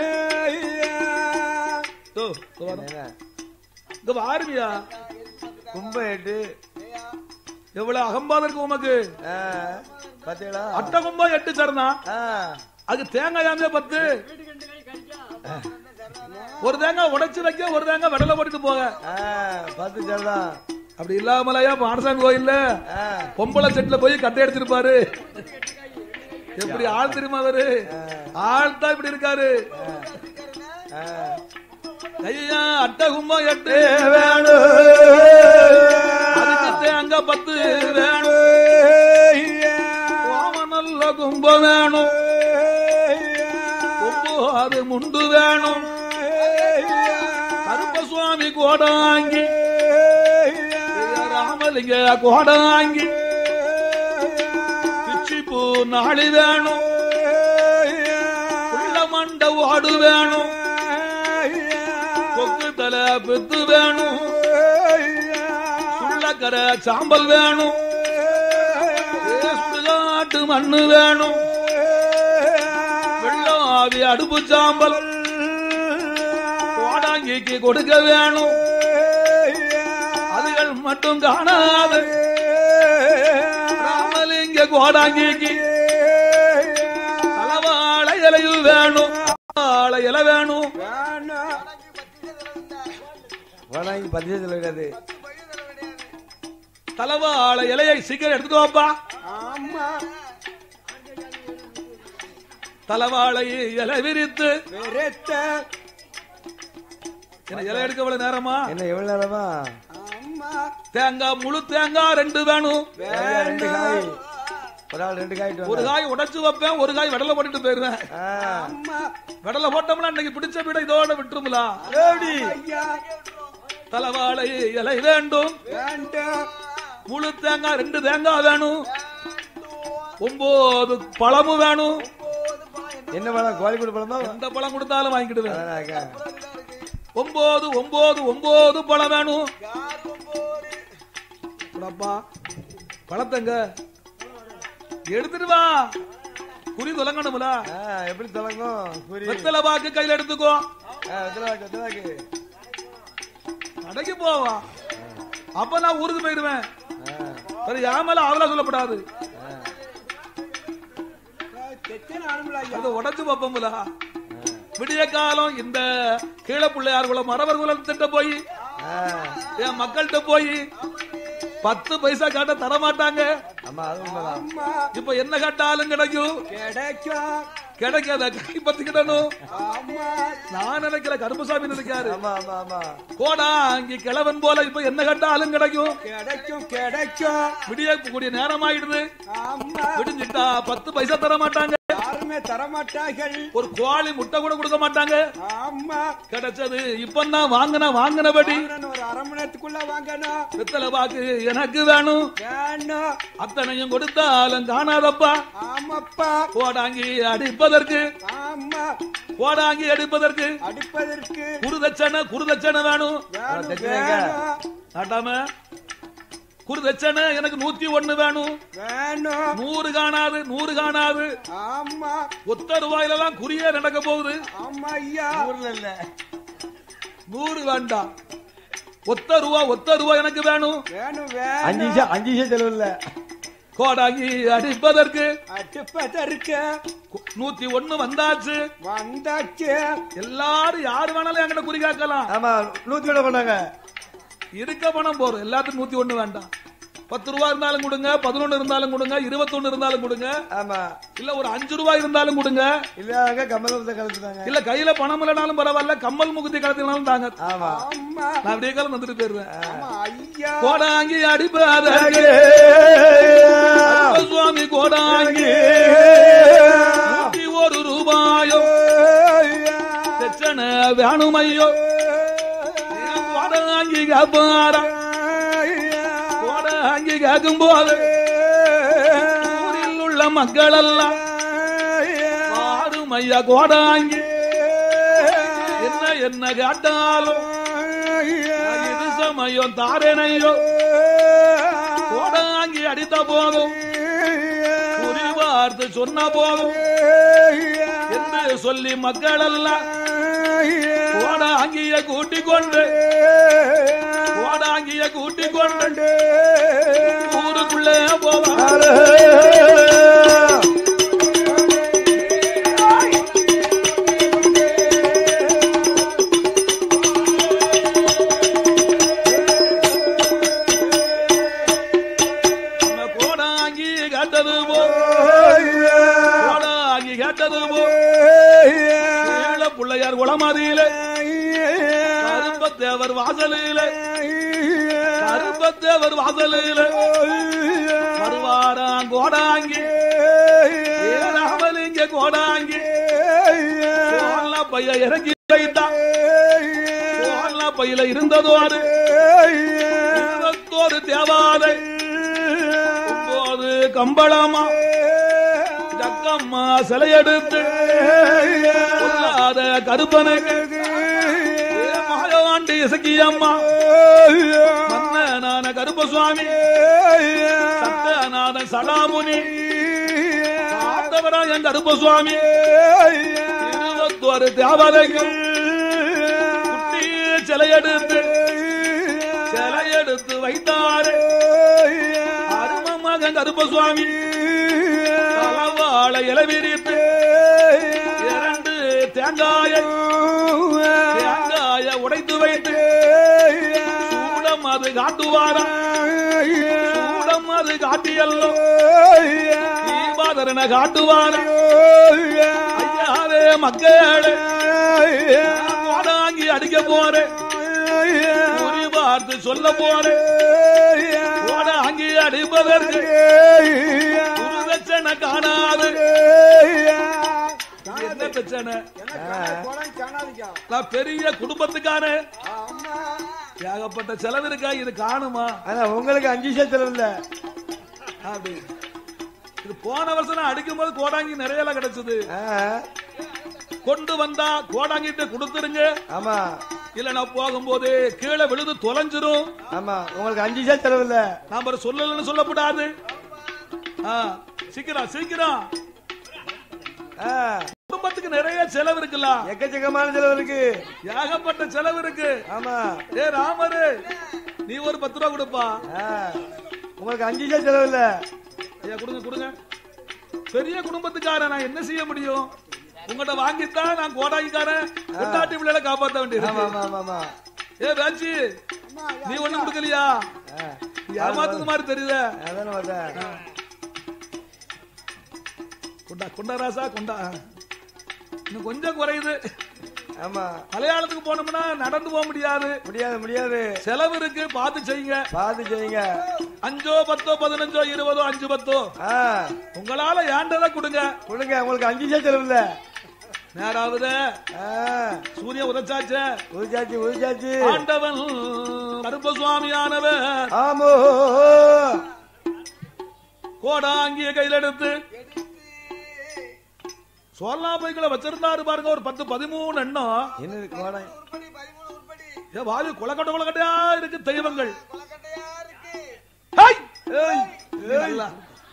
ஓ, இங்க வாடா. என்ன? இங்க வாருமியா கும்ப எட்டு எவ்வளவு அகம்பாதம் இருக்கு உமக்கு ஆ, பாத்தீங்களா அட்டகும்போ எட்டு சரணா ஆ, அது தேங்காயாமே பத்து ஒரு தேங்காய் உடைச்சு வைக்க ஒரு தேங்காய் வெடல போட்டுட்டு போக ஆ, பத்து சரிதான் அப்படி இல்லாமலையா பானசாமி கோயில்ல ஆ, பொம்பளை செட்ல போய் கட்டை எடுத்திருப்பாரு எப்படி ஆள் தெரியுமா அவரு ஆள் தான் இப்படி இருக்காரு ஆ. ஐயா அட்டை கும்பம் எட்டு வேணும் அதுக்கு தேங்காய் பத்து வேணும் ஓம நல்ல கும்பம் வேணும் ஒன்பது முண்டு வேணும் கருப்ப சுவாமி கோடாங்கி ராமலிங்க கோடாங்கி பிச்சிப்பூ நாளி வேணும் உள்ள மண்ட ஓடு வேணும் கொக்கு தலை பித்து வேணும் சுள்ளக்கரை சாம்பல் வேணும் ஏ சுடுகாட்டு மண்ணு வேணும் வெள்ளம் ஆவி அடுப்பு சாம்பல் கோடாங்கிக்கு கொடுக்க வேணும் அதுகள் மட்டும் காணாது ராமலிங்க கோடாங்கிக்கு தலவாழை இலையும் வேணும் வாழை இலை வேணும் வேணாங்க பத்து இருக்காது தலவாழை இலையை சீக்கிரம் எடுத்துட்டு வாப்பா தலவாழை இலை விரித்து என்ன இலை எடுக்க இவ்வளவு நேரமா என்ன எவ்வளவு நேரமா தேங்காய் முழு தேங்காய் ரெண்டு வேணும் தேங்காய் ரெண்டு காய் ஒரு ஆள் ரெண்டு காய் ஒரு காய் உடைச்சு வைப்பேன் ஒரு காய் வெடலை போட்டுட்டு போயிருவேன் வெடலை போட்டோம்னா இன்னைக்கு பிடிச்ச வீட இதோட விட்டுருங்களா தலவாழை இலை வேண்டும் முழு தேங்காய் ரெண்டு தேங்காய் வேணும் ஒன்பது பழமும் வேணும் என்ன பழம் கோழிக்கூடு பழமா எந்த பழம் கொடுத்தாலும் வாங்கிக்கிடுவேன் அதானாக்கா. ஒன்பது ஒன்பது ஒன்பது பழம் வேணும் அப்பா பழத்தங்க எடுத்துட்டு வா குறி தொலங்கணும்ல ஆ, எப்படி தொடங்கும் புரி வெத்தலை பாக்கு கையில எடுத்துக்கோ வெத்தலாக்கு வெத்தலாக்கு கடைக்கு போவா அப்ப நான் ஊருக்கு போயிடுவேன் ஆ, அது என் மேல அவளா சொல்லப்படாது அது உடச்சு பார்ப்போம்ல விடிய காலம் இந்த கீழே பிள்ளையார் குலம் மரவர் குலத்திட்ட போய் ஆ. என் மக்கள்கிட்ட போய் பத்து பைசா காட்ட தர மாட்டாங்க ஆமா அது உண்மைதான் இப்ப என்ன கேட்டாலும் கிடைக்கும் கிடைக்காத கை பத்திக்கிடணும் நான் நினைக்கிற கருப்புசாமி நினைக்காரு ஆமா ஆமா ஆமா கோடா அங்க கிழவன் போல இப்ப என்ன கேட்டாலும் கிடைக்கும் கிடைக்கும் கிடைக்கும் விடிய கூடிய நேரம் ஆயிடுது ஆமா விடிஞ்சிட்டா பத்து பைசா தர மாட்டாங்க யாருமே தரமாட்டார்கள் ஒரு கோழி முட்டை கூட கொடுக்க மாட்டாங்க ஆமா கிடைச்சது இப்ப நான் வாங்கின வாங்கினபடி வாங்கணும், ஒரு அரை மணி நேரத்துக்குள்ள வாங்கணும் வெத்தலை பாக்கு எனக்கு வேணும் வேணும் அத்தனையும் கொடுத்தாலும் காணாதப்பா ஆமாப்பா கோடாங்கி அடிப்பதற்கு ஆமா கோடாங்கி அடிப்பதற்கு அடிப்பதற்கு குருதட்சணை குருதட்சணை வேணும் வேணும் தைக்கிறேங்க. வேணும் நாட்டாம குருதட்சணை எனக்கு நூத்தி ஒண்ணு வேணும் வேணும் நூறு காணாது நூறு காணாது ஆமா ஒத்த ரூபாயில எல்லாம் குறியே நடக்க போகுது ஆமா ஐயா ஊர்ல இல்ல நூறு வேண்டாம் ஒத்த ரூபா ஒத்த ரூபா எனக்கு வேணும் வேணும் அஞ்சு வேணும் நிமிஷம் அஞ்சு நிமிஷம் செலவு இல்ல கோடாங்கி அடிப்பதற்கு அடிப்பதற்கு கு- நூத்தி ஒண்ணு வந்தாச்சு வந்தாச்சு எல்லாரும் யாரு வேணாலும் என்கிட்ட குறி கேட்கலாம் ஆமா நூத்தி விட பண்ணாங்க இருக்க பணம் போறோம் எல்லாத்துக்கும் நூத்தி ஒண்ணு வேண்டாம் பத்து ரூபா இருந்தாலும் கொடுங்க பதினொன்னு இருந்தாலும் கொடுங்க இருபத்தொன்னு இருந்தாலும் கொடுங்க ஆமா இல்ல ஒரு அஞ்சு ரூபாய் இருந்தாலும் கொடுங்க இல்ல கமலத்தை கலந்துட்டாங்க இல்ல கையில பணம் இல்லைனாலும் பரவாயில்ல கம்மல் முகுத்தி கலத்தினாலும் தாங்க ஆமா ஆமா நான் அப்படியே காலம் வந்துட்டு போயிருவேன் ஆமா ஐயா கோடாங்கி அடிப்பதற்கு சுவாமி கோடாங்கி நூத்தி ஒரு ரூபாயும் புருஷன வேணுமையோ கோடாங்கி கேப்பாரா கோடாங்கி கேட்கும் போது ஊரில் உள்ள மக்கள் எல்லாம் ஆறுமையா கோடாங்கி என்ன என்ன கேட்டாலும் இது சமயம் தாரணையோ கோடாங்கி அடித்த போதும் குறி வார்த்தை சொன்ன போதும் என்று சொல்லி மக்கள் எல்லாம் கோடாங்கிய கூட்டிக் கொண்டு கோடாங்கிய கூட்டிக் கொண்டு ஊருக்குள்ளே போவார் நம்ம கோடாங்கி கேட்டது போ கோடாங்கி கேட்டது போ ஏழ பிள்ளையார் குளமதியில கருப்பத்தேவர் வாசலில கருப்பத்தேவர் வாசலில வருவாராம் கோடாங்கி ஏழாமலிங்க கோடாங்கி கோல பைய இறங்கி வைத்தான் கோல பையில இருந்ததோடு இருபத்தோரு தேவாலை ஒன்பது கம்பளமா ஜக்கம்மா சிலையெடுத்து பொல்லாத கருப்பனுக்கு மாயவாண்டி இசக்கியம்மா மன்னனான கருப்பசுவாமி சத்தநாத சடாமுனி ஆண்டவராயன் கருப்பசுவாமி இருபத்தோரு தேவதைக்கு குட்டி சிலையெடுத்து சிலையெடுத்து வைத்தாரு அரும மகன் கருப்பசுவாமி தலவாழ இளவிரித்து இரண்டு தேங்காயை தேங்காய உடைத்து வைத்து சூடம் அது காட்டுவாரா சூடம் அது காட்டியல்லோ தீபாதரனை காட்டுவாரா ஐயாவே மக்களே கோடாங்கி அடிக்க போறேன் குறி பார்த்து சொல்ல போறேன் கோடாங்கி அடிப்பதற்கு குருதட்சணை காணாது என்ன பிரச்சனை நான் பெரிய குடும்பத்துக்கான ஏகப்பட்ட செலவு இருக்கா இது காணுமா ஆனா உங்களுக்கு அஞ்சு செலவு இல்ல அப்படி இது போன வருஷம் நான் அடிக்கும் போது கோடாங்கி நிறைய எல்லாம் கிடைச்சது ஆ, கொண்டு வந்தா கோடாங்கிட்ட கொடுத்துருங்க ஆமா இல்ல நான் போகும்போது கீழே விழுது தொலைஞ்சிரும் ஆமா உங்களுக்கு அஞ்சு செலவு இல்ல நாம சொல்லலன்னு சொல்லக்கூடாது ஆ, சீக்கிரம் சீக்கிரம் ஆ, குடும்பத்துக்கு நிறைய செலவு இருக்குல்ல எக்கச்சக்கமான செலவு இருக்கு ஏகப்பட்ட செலவு இருக்கு ஆமா ஏ ராமரு நீ ஒரு பத்து ரூபா கொடுப்பா ஆ, உங்களுக்கு அஞ்சு செலவு இல்ல ஐயா கொடுங்க கொடுங்க பெரிய குடும்பத்துக்காரன் நான் என்ன செய்ய முடியும் உங்கள்கிட்ட வாங்கித்தான் நான் கோடாங்கிக்காரன் கொண்டாட்டி பிள்ளைகளை காப்பாத்த ஆமா வேண்டியது ஆமா ஆமா ஆமா ஏ வேச்சி நீ ஒண்ணு கொடுக்கலையா ஆ, ஏமாத்துறது மாதிரி தெரியுதே அதானே பார்த்தேன் கொண்டா கொண்டா ராசா கொண்டா இன்னும் கொஞ்சம் குறையுது ஆமா மலையாளத்துக்கு போனோம்னா நடந்து போக முடியாது முடியாது முடியாது செலவு இருக்கு பார்த்து செய்யுங்க பார்த்து செய்யுங்க அஞ்சோ பத்தோ பதினஞ்சோ இருபதோ அஞ்சு பத்தோ ஆ, உங்களால ஏண்டதை கொடுங்க கொடுங்க உங்களுக்கு அஞ்சு செலவு இல்ல நேராவது ஆ, சூரிய உதச்சாச்சே உதிச்சாச்சு உதிச்சாச்சு ஆண்டவன் கருப்பசுவாமியானவர் ஆமோ கோடாங்கிய கையில எடுத்து சோல்லா பைகளை வச்சிருந்தாரு பாருங்க ஒரு பத்து பதிமூணு எண்ணம் என்னது கோடை உருப்படி பதிமூணு உருப்படி ஏ வாயு கொலக்கட்ட கொலக்கட்டையா இருக்கு தெய்வங்கள் கொலக்கட்டையா இருக்கு ஹை! ஏய், நீ நல்லா.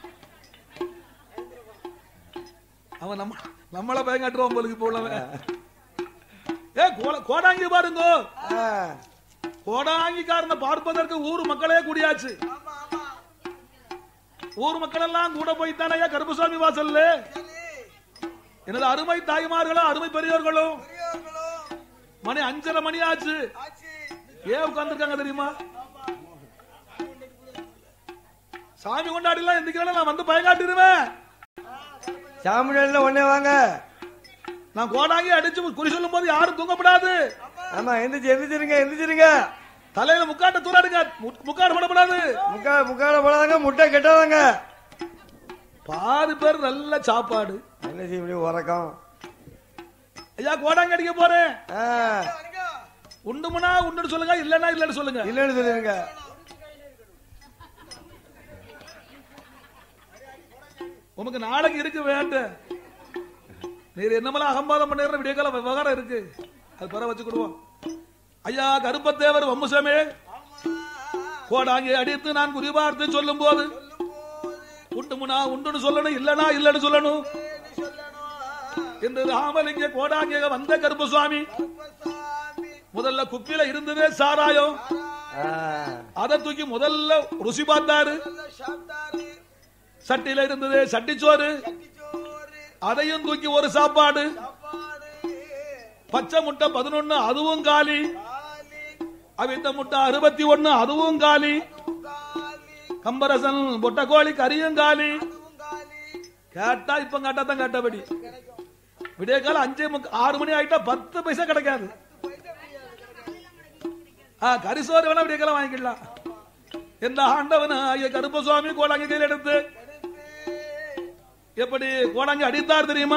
அவன் நம்ம நம்மள பயங்காட்டுவான் போலுக்கு போலவன் ஏ கோல- கோடாங்கி பாருங்க ஆ, கோடாங்கிக்காரனை பார்ப்பதற்கு ஊர் மக்களே கூடியாச்சு ஆமா ஆமா ஊர் மக்கள் எல்லாம் கூட போய்த்தானே கருப்பசாமி வாசல்ல சரி எனது அருமை தாய்மார்களும் அருமை பெரியோர்களும் பெரியவர்களும் மணி அஞ்சரை மணி ஆச்சு ஆட்சி ஏன் உட்கார்ந்துருக்காங்க தெரியுமா சாமி கொண்டாடிலாம் எந்திக்கிறேன் நான் வந்து பயங்காட்டிடுவேன் சாமுடியல்ல ஒண்ணே வாங்க நான் கோடாங்கி அடிச்சு குறி சொல்லும் போது யாரும் தூங்கப்படாது ஆமா எந்திரிச்சு எந்திரிச்சிருங்க எந்திரிச்சிருங்க தலையில முக்காட்ட தூராடுங்க மு- முக்காடு போடப்படாது முக்கா முக்கால போடாதாங்க முட்டை கெட்டாதாங்க பாதி பேர் நல்ல சாப்பாடு என்ன செய்ய முடியும் உறக்கம் ஐயா கோடாங்க அடிக்க போறேன் ஆ, உண்டுமுனா உண்டுன்னு சொல்லுங்க இல்லன்னா இல்லன்னு சொல்லுங்க இல்லைன்னு சொல்லிருங்க உமக்கு நாளைக்கு இருக்கு வேண்ட நீர் என்னமெல்லாம் அகம்பாதம் பண்ணுற விடியகால விவகாரம் இருக்கு அது பிற வச்சுக்கிடுவோம் ஐயா கருப்பத்தேவர் வம்முசமே கோடாங்கி அடித்து நான் குறிபார்த்து சொல்லும் போது உண்டுமுனா உண்டுன்னு சொல்லணும் இல்லனா இல்லன்னு சொல்லணும் என்று ராமலிங்க கோடாங்க வந்த கருப்பசுவாமி முதல்ல குப்பில இருந்ததே சாராயம் ஆ, அதை தூக்கி முதல்ல ருசி பார்த்தாரு சட்டியில இருந்தது சட்டிச்சோறு அதையும் தூக்கி ஒரு சாப்பாடு பச்சை முட்டை பதினொன்னு அதுவும் காலி அவித்த முட்டை அறுபத்தி ஒன்னு அதுவும் காலி கம்பரசன் பொட்டக்கோழி கறியும் காலி கேட்டா இப்ப கேட்டாதான் கேட்டபடி விடிய காலம் அஞ்சே முக்க ஆறு மணி ஆயிட்டா பத்து பைசா கிடைக்காது ஆ, கரிசோறு வேணா விடிய காலம் வாங்கிக்கலாம் எந்த ஆண்டவன் ஐயா கருப்ப சுவாமி கோடாங்கி கையில் எடுத்து எப்படி கோடாங்கி அடித்தார் தெரியுமா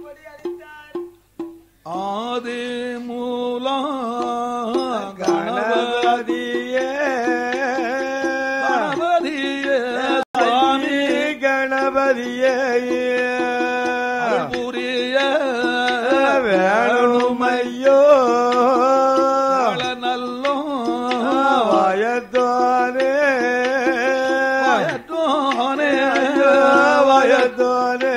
ஆதி மூலம் கணபதி கணபதியே கணபதியே சுவாமி கணபதியே அருள் புரிய வேணுமையோ நல்லோ வயத்தோனே பயத்தோனே வயத்தோனே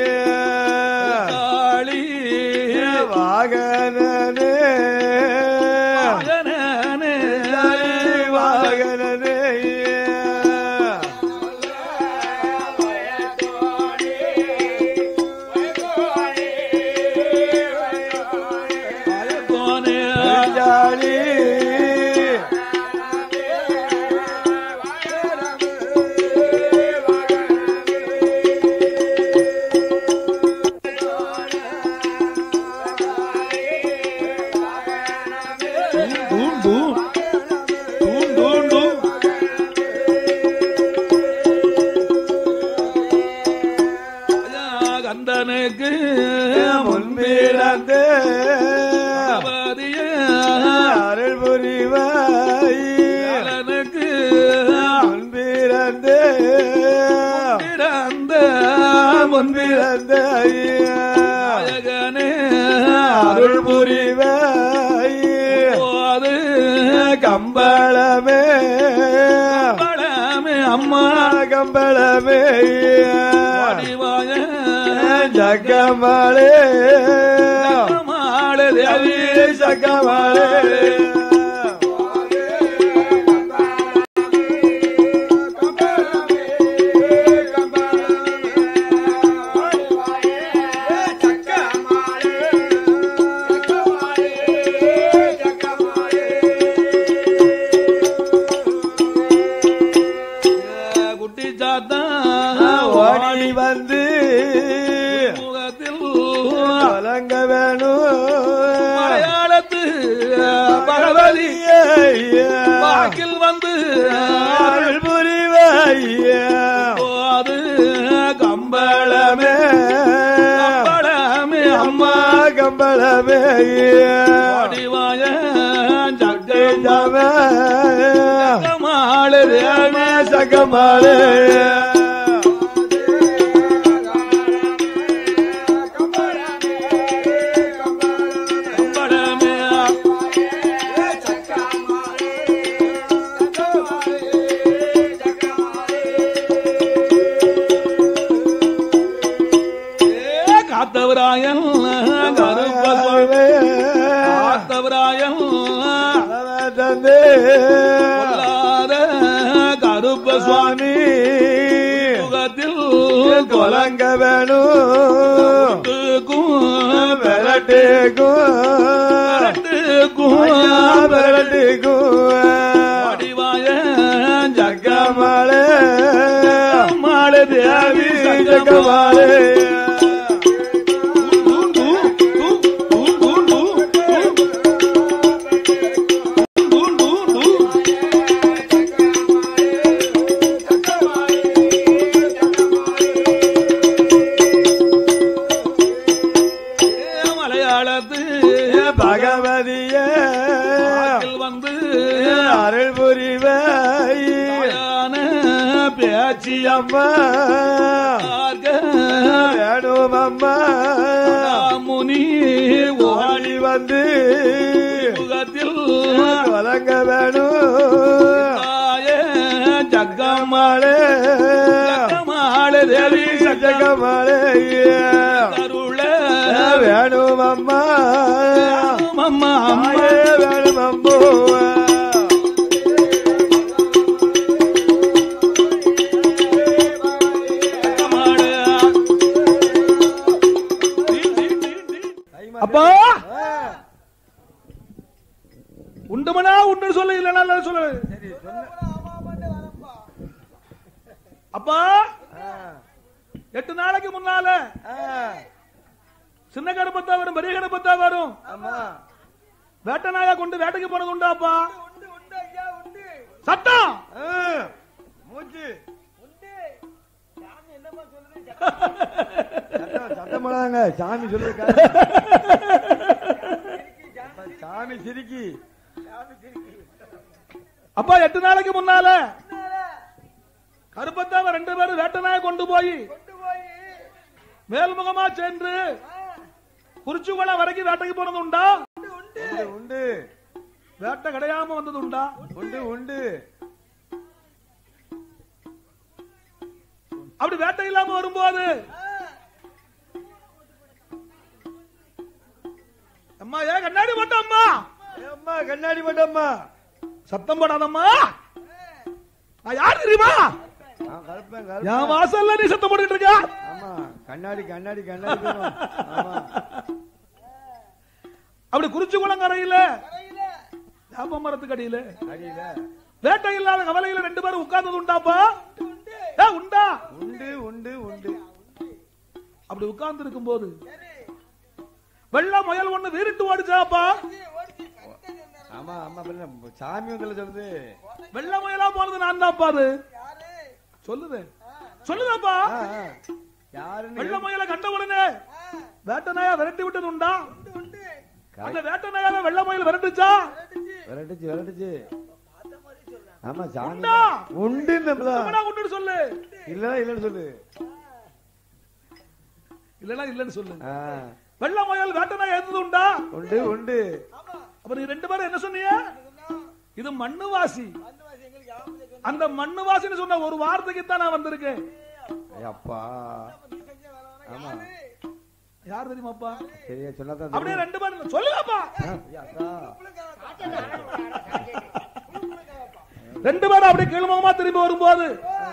காளி வாகனனே மகனே வாகனனே பயத்தோனே ஜாலி தூண் தூண் தூண் தூண் தூண் ஐயா, கந்தனுக்கு முன்பிறந்து முன்பதியே அருள் புரிவாய் கலனுக்கு முன்பிறந்து பிறந்த முன்பிறந்த பிறந்த நாயகனே அருள் புரிவாய் போது கம்பளமே பழமே அம்மா கம்பளமே வடிவாய ஜகமளே மாள தேவி சகமளே குட்டி சாத்தா ஓடி வந்து முகத்தில் கலங்க வேணும் மலையாளத்து பகவதி வாக்கில் வந்து அருள் புரிவாய் போது கம்பளமே கம்பளமே அம்மா கம்பளமே வடிவாய ஜக்கை ஜமே மாள தேவி சகமளே கம்பளமே ஏ காத்தவராயன் கருப்ப சுவாமி. காத்தவராயன் தந்தே பொல்லாத கருப்ப சுவாமி முகத்தில் கொலங்க வேணும் கொலக்கும் விரட்டுக்கும் விரட்டுக்கும் விரட்டுக்கும் வடிவாய ஜக்க கமலே மாள தேவி சங்கமா ஜகமாலே மலையாளத்து அருள் புரிவாய் தாயான பேச்சியம்மா வேணும் அம்மா முனி ஓடி வந்து முகத்தில் வழங்க வேணும் தாயே ஜக்கம்மாளே மாளே ஜக்கமாளே தேவி சக்க ஜகமாளே கருள வேணும் அம்மா அம்மா அம்மா மாயே வேணும் அம்மோ ஜக்கமாளே. அப்பா உண்டுமனா உண்டு சொல்ல இல்லைன்னா சொல்ல அப்பா எட்டு நாளைக்கு முன்னால சின்ன கருப்பத்தா வரும் பெரிய கருப்பத்தா வரும் ஆமா வேட்டை நாயா கொண்டு வேட்டைக்கு போனது உண்டாப்பா உண்டு உண்டு ஐயா உண்டு சத்தம் ஆ, மூச்சு உண்டு சாமி என்னப்பா சொல்லுது சத்தம் சத்தம் போடாங்க சாமி சொல்லுங்க சாமி சிரிக்கி அப்பா எட்டு நாளைக்கு முன்னால கருப்பத்தாவ ரெண்டு பேரும் வேட்டை நாயை கொண்டு போய் கொண்டு போய் மேல்முகமா சென்று குறிச்சுக்குளம் வரைக்கும் வேட்டைக்கு போனது உண்டா உண்டு உண்டு உண்டு உண்டு வேட்டை கிடையாம வந்தது உண்டா உண்டு உண்டு அப்படி வேட்டை இல்லாம வரும்போது அம்மா ஏன் கண்ணாடி போட்ட அம்மா அம்மா கண்ணாடி மட்டும்மா சத்தம் போடாதம்மா நான் யார் தெரியுமா கருப்பேன் என் கருப்பேன் வாசல்ல நீ சத்தம் போட்டுக்கிட்டு இருக்க ஆமா கண்ணாடி கண்ணாடி கண்ணாடி வேணும். ஆமா அப்படி குறிச்சிக்குளம் கரையில கரையில வேப்ப மரத்துக்கு அடியில அடியில வேட்டை இல்லாத கவலையில ரெண்டு பேரும் உட்கார்ந்தது உண்டாப்பா உண்டு ஏ உண்டா உண்டு உண்டு உண்டு அப்படி உட்கார்ந்து இருக்கும் போது வெள்ள முயல் ஒண்ணு வீரிட்டு ஓடிச்சாப்பா ஓடிச்சு கரெக்டா சொன்னாரு ஆமா ஆமா பின்ன சாமி வந்து சொல்லுது வெள்ள முயலா போனது நான் தான்ப்பா அது யாரு சொல்லுது சொல்லுதாப்பா ஆ, ஆ. யாருன்னு வெள்ள முயலை கண்ட உடனே வேட்டை நாயா விரட்டி விட்டது உண்டா உண்டு உண்டு அந்த வேட்டை நாயாவை வெள்ள முயல் விரட்டுச்சா விரட்டுச்சு விரட்டுச்சு ஆமா சாமி உண்டா? உண்டு உண்மைனா உண்டுன்னு சொல்லு இல்ல இல்லன்னு சொல்லு இல்லனா இல்லன்னு சொல்லு ஆ, வெள்ள முயல் வேட்டை நாய் எந்தது உண்டா உண்டு உண்டு அப்ப நீ ரெண்டு பேரும் என்ன சொன்னீங்க இது மண்ணு வாசி அந்த மாதிரி எங்களுக்கு யாரும் சொன்ன அந்த மண்ணு வாசின்னு சொன்ன ஒரு வார்த்தைக்கு தான் நான் வந்திருக்கேன் ஐயா, அப்பா நீ செஞ்ச வேலை வேணா ஆமா யாரு யார் தெரியுமாப்பா சரியா சொன்னாதான் அப்படியே தெரியும். ரெண்டு பேரும் சொல்லுங்கப்பா ஆ, ஐயா, அக்கா. ரெண்டு பேரும் அப்படியே கீழ்முகமா திரும்பி வரும்போது ஆ,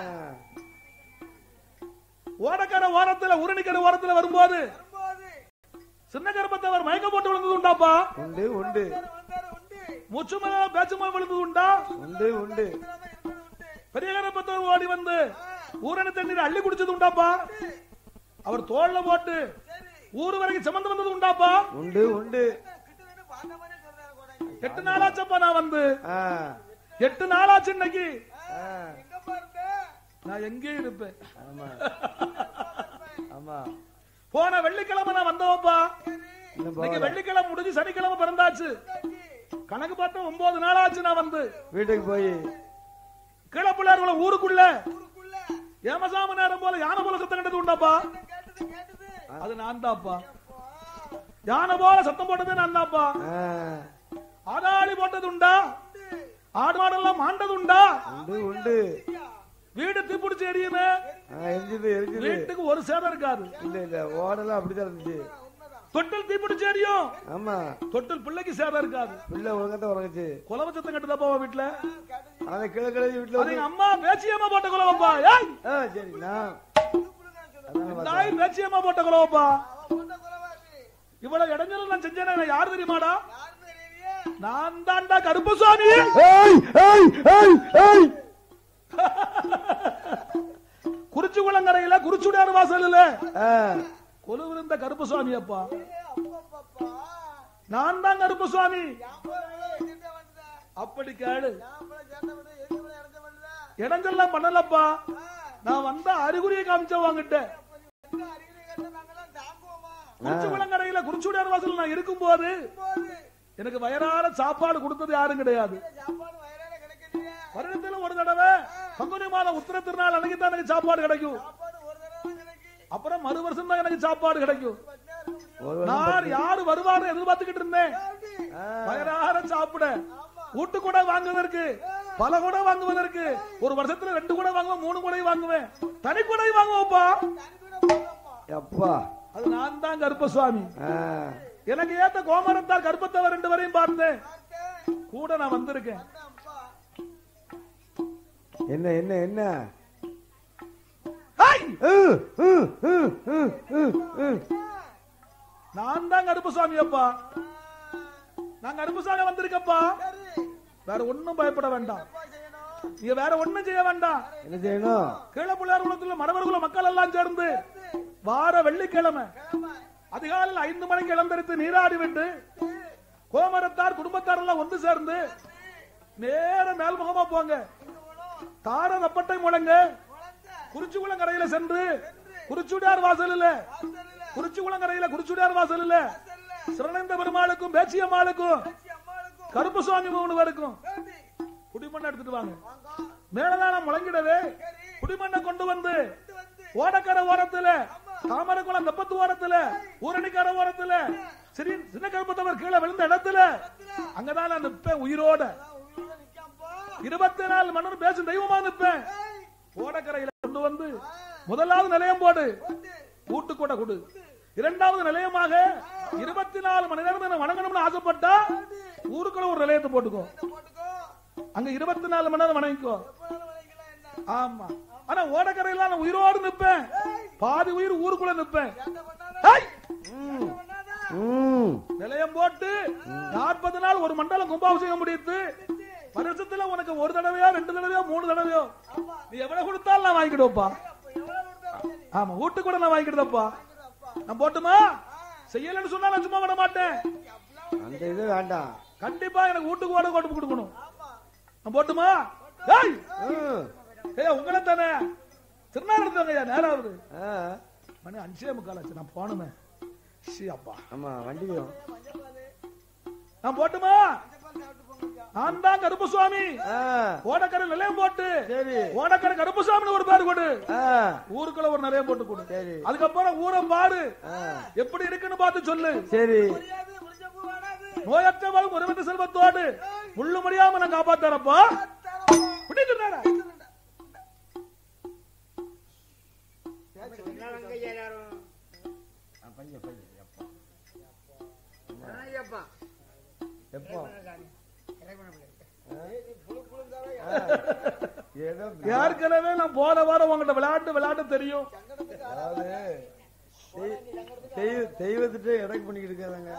ஓடக்கரை ஓரத்துல உருணிக்கரை ஓரத்துல வரும்போது போது சின்ன கருப்பத்தை அவர் மயக்க போட்டு விழுந்தது உண்டாப்பா உண்டு உண்டு வந்தாரு உண்டு மூச்சு மேல பேச்சு மேல விழுந்தது உண்டா உண்டு உண்டு பெரிய கருப்பத்தை ஓடி வந்து ஊரணி தண்ணீர் அள்ளி குடிச்சது உண்டாப்பா அவர் தோல்ல போட்டு ஊரு வரைக்கும் சுமந்து வந்தது உண்டாப்பா உண்டு உண்டு கிட்ட நின்னு பார்த்த மாதிரி சொல்றாரு கூட எட்டு நாளாச்சப்பா நான் வந்து ஆ, எட்டு நாளாச்சு இன்னைக்கு ஆ, எங்க பாருங்க நான் எங்கே இருப்பேன் ஆமா ஆமா போன வெள்ளிக்கிழமை நான் வந்தவப்பா இன்னும் இன்னைக்கு போகல. வெள்ளிக்கிழமை முடிஞ்சு சனிக்கிழமை பிறந்தாச்சு கணக்கு பார்த்தா ஒன்பது நாள் ஆச்சு நான் வந்து வீட்டுக்கு போய் கீழே பிள்ளையார்குள்ள ஊருக்குள்ள ஏமசாம நேரம் போல யானை போல சத்தம் கண்டது உண்டாப்பா அது நான் தான்ப்பா யானை போல சத்தம் போட்டது நான் தான்ப்பா ஆ, ஆதாளி போட்டது உண்டா ஆடு மாடெல்லாம் மாண்டது உண்டா உண்டு உண்டு வீடு தீப்பிடிச்சு எரியுமே ஆ, எரிஞ்சுது எரிஞ்சுது வீட்டுக்கு ஒரு சேதம் இருக்காது இல்ல இல்ல ஓடலாம் அப்படிதான் இருந்துச்சு தொட்டில் தீப்பிடிச்சு எரியும் ஆமா தொட்டில் பிள்ளைக்கு சேதம் இருக்காது பிள்ளை ஒழுங்கத்தான் உறங்குச்சு குலவ சத்தம் கட்டுதாப்பா உன் வீட்டுல அந்த கிழ கிழவி வீட்டுல அது வந்து எங்க அம்மா பேச்சியம்மா போட்ட குலவப்பா ஏய் ஆ, சரி நான் அதான் பார்த்தேன். தாய் பேச்சியம்மா போட்ட குலவப்பா இவ்வளவு இடைஞ்சல் நான் செஞ்சேன் நான் யாரு தெரியுமாடா நான் தான்டா கருப்பசாமி ஏய், ஏய், ஏய், ஏய். குறிச்சிக்குளங்கரையில குறிச்சுடார் வாசல்ல ஆ, கொலுவிருந்த கருப்பசாமி அப்பா நான் தான் கருப்பசாமி அப்படி கேளு இடைஞ்செல்லாம் பண்ணலப்பா நான் வந்த அறிகுறியை காமிச்ச வாங்கிட்ட குறிச்சிக்குளங்கரையில குறிச்சுடார் வாசல் நான் இருக்கும்போது எனக்கு வயறார சாப்பாடு கொடுத்தது யாரும் கிடையாது மாதம் உத்திர திருநாள் அன்னைக்கு தான் எனக்கு சாப்பாடு கிடைக்கும் சாப்பாடு ஒரு தடவை தான் கிடைக்கும் அப்புறம் மறு வருஷம் தான் எனக்கு சாப்பாடு கிடைக்கும் பட்னியா இருக்க முடியும் ஒரு நான் யாரு வருவாரு எதிர்பார்த்துக்கிட்டு இருந்தேன் வயறார சாப்பிட வீட்டு கூட வாங்குவதற்கு பல கூட வாங்குவதற்கு ஒரு வருஷத்துல ரெண்டு கூட வாங்குவேன் மூணு கூட வாங்குவேன் தனி கூட வாங்குவேன்ப்பா எப்பா அது நான் தான் கருப்பசுவாமி ஆ, எனக்கு ஏத்த கோமரத்தால் கருப்பத்தவர் ரெண்டு வரையும் பார்த்தேன் கூட நான் வந்திருக்கேன் என்ன என்ன என்ன ஹை! உ, உ, உ, உ, உ, உ. நான் தான் கருப்பசுவாமி அப்பா நான் கருப்பசாமி வந்திருக்கப்பா வேற ஒண்ணும் பயப்பட வேண்டாம் நீங்க வேற ஒண்ணும் செய்ய வேண்டாம் என்ன செய்யணும் கீழே புள்ளார் குளத்துல மணவர்குல மக்கள் எல்லாம் சேர்ந்து வார வெள்ளிக்கிழமை அதிகாலையில் ஐந்து மணிக்கு இளந்தரித்து நீராடி விட்டு கோமரத்தார் குடும்பத்தார் எல்லாம் ஒன்று சேர்ந்து நேர மேல்முகமா போங்க தார ரப்பட்டை முழங்க குறிச்சிக்குளம் கரையில சென்று குறிச்சுடார் வாசலில் குறிச்சிக்குளம் கரையில குறிச்சுடார் வாசலில் சிறந்த பெருமாளுக்கும் பேச்சியம்மாளுக்கும் கருப்புசுவாமி மூணு பேருக்கும் குடிமண்ணை எடுத்துட்டு வாங்க மேலதானம் முழங்கிடவே குடிமண்ணை கொண்டு வந்து ஓடக்கரை ஓரத்துல தாமரக்குளம் தெப்பத்து ஓரத்துல ஊரணிக்கரை ஓரத்துல சரி சின்ன கருப்பத்தவர் கீழே விழுந்த இடத்துல அங்கதான் நான் நிப்பேன் உயிரோட இருபத்தி நாலு மணி நேரம் பேசும் தெய்வமா நிப்பேன் ஓடக்கரையில கொண்டு வந்து முதலாவது நிலையம் போடு கூட்டு கூட கொடு இரண்டாவது நிலையமாக இருபத்தி நாலு மணி நேரம் என்ன வணங்கணும்னு ஆசைப்பட்டா ஊருக்குள்ள ஒரு நிலையத்தை போட்டுக்கோ அங்க இருபத்தி நாலு மணி நேரம் வணங்கிக்கோ ஆமா ஆனா ஓடக்கரையில நான் உயிரோடு நிப்பேன் பாதி உயிர் ஊருக்குள்ள நிப்பேன் ஹை! ம் நிலையம் போட்டு நாற்பது நாள் ஒரு மண்டலம் கும்பாபிஷேகம் முடித்து வருஷத்துல உனக்கு ஒரு தடவையோ ரெண்டு தடவையோ மூணு தடவையோ நீ எவ்வளவு கொடுத்தாலும் நான் வாங்கிக்கிடுவப்பா ஆமா வீட்டு கூட நான் வாங்கிக்கிட்டப்பா நான் போட்டுமா செய்யலன்னு சொன்னா நான் சும்மா விட மாட்டேன் அந்த இது வேண்டாம் கண்டிப்பா எனக்கு வீட்டுக்கு ஓட கொண்டு கொடுக்கணும் நான் போட்டுமா டேய் ம். ஏய் உங்களை தானே திருநாளத்துவங்க நேரம் ஆகுது ஆ, மணி அஞ்சே முக்கால் ஆச்சு நான் போனுமே ஷி அப்பா ஆமா வண்டியும் நான் போட்டுமா நான் தான் கருப்புசுவாமி ஆ, ஓடக்கரை நிலையம் போட்டு சரி ஓடக்கரை கருப்புசாமி ஒரு பேர் கொடு ஆ, ஊருக்குள்ள ஒரு நிலையம் போட்டு கொடு சரி அதுக்கப்புறம் ஊரை பாரு ஆ, எப்படி இருக்குன்னு பார்த்து சொல்லு சரி நோயற்றவள் ஒருவன் செல்வத்தோடு முள்ளு முடியாம நான் காப்பாத்தாரப்பா பிடிக்கிறாரா எப்போ ஏதோ ஏற்கனவே நான் போன வாரம் உங்ககிட்ட விளையாட்டு விளையாட்டு தெரியும் அதாவது தெய்- தெய்வ- தெய்வத்திட்ட எடக்கு பண்ணிக்கிட்டு இருக்காங்க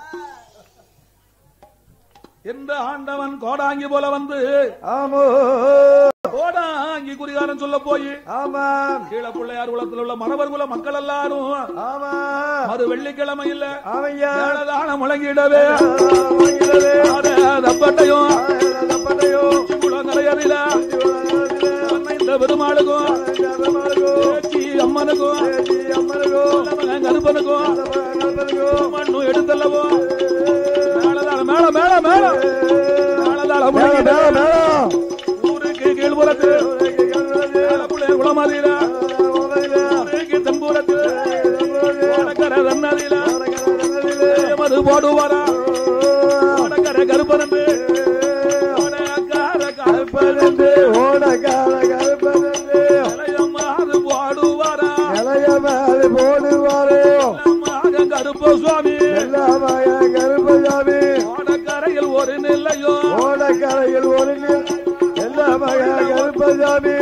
எந்த ஆண்டவன் கோடாங்கி போல வந்து ஆமோ கோடாங்கி குறிகாரம் சொல்ல போய் ஆமாம் கீழ பிள்ளையார் குலத்தில் உள்ள மணவர் குல மக்கள் எல்லாரும் ஆமா மறு வெள்ளிக்கிழமை இல்ல ஆமையா மேலதான முழங்கிடவே வாங்கிறது தப்பட்டையும் தப்பட்டையோ குளங்கரையறில இந்த பெருமாளுக்கும் பேச்சி அம்மனுக்கும் அம்மனுக்கோ மகன் கருப்பனுக்கும் மண்ணு எடுத்தல்லவோ மேலதாள மேல மேல மேல மேலதாள முழங்கிட ஊருக்கு கீழ்புறத்து பிள்ளையார் குளமதியில ஊருக்கு தென்புறத்து ஓடக்கரை தன்னதியில மது போடுவாரா ஓடக்கரை கருப்பனந்து ஓடக்கார கருப்பனந்து ஓடக்கார கருப்பதற்கு இளையம்மாது போடுவாரா போடுவாரோ இளமாக கருப்ப சுவாமி எல்லாமய கருப்பசாமி ஓடக்கரையில் ஒரு நிலையோ ஓடக்கரையில் ஒரு எல்லாமய கருப்பசாமி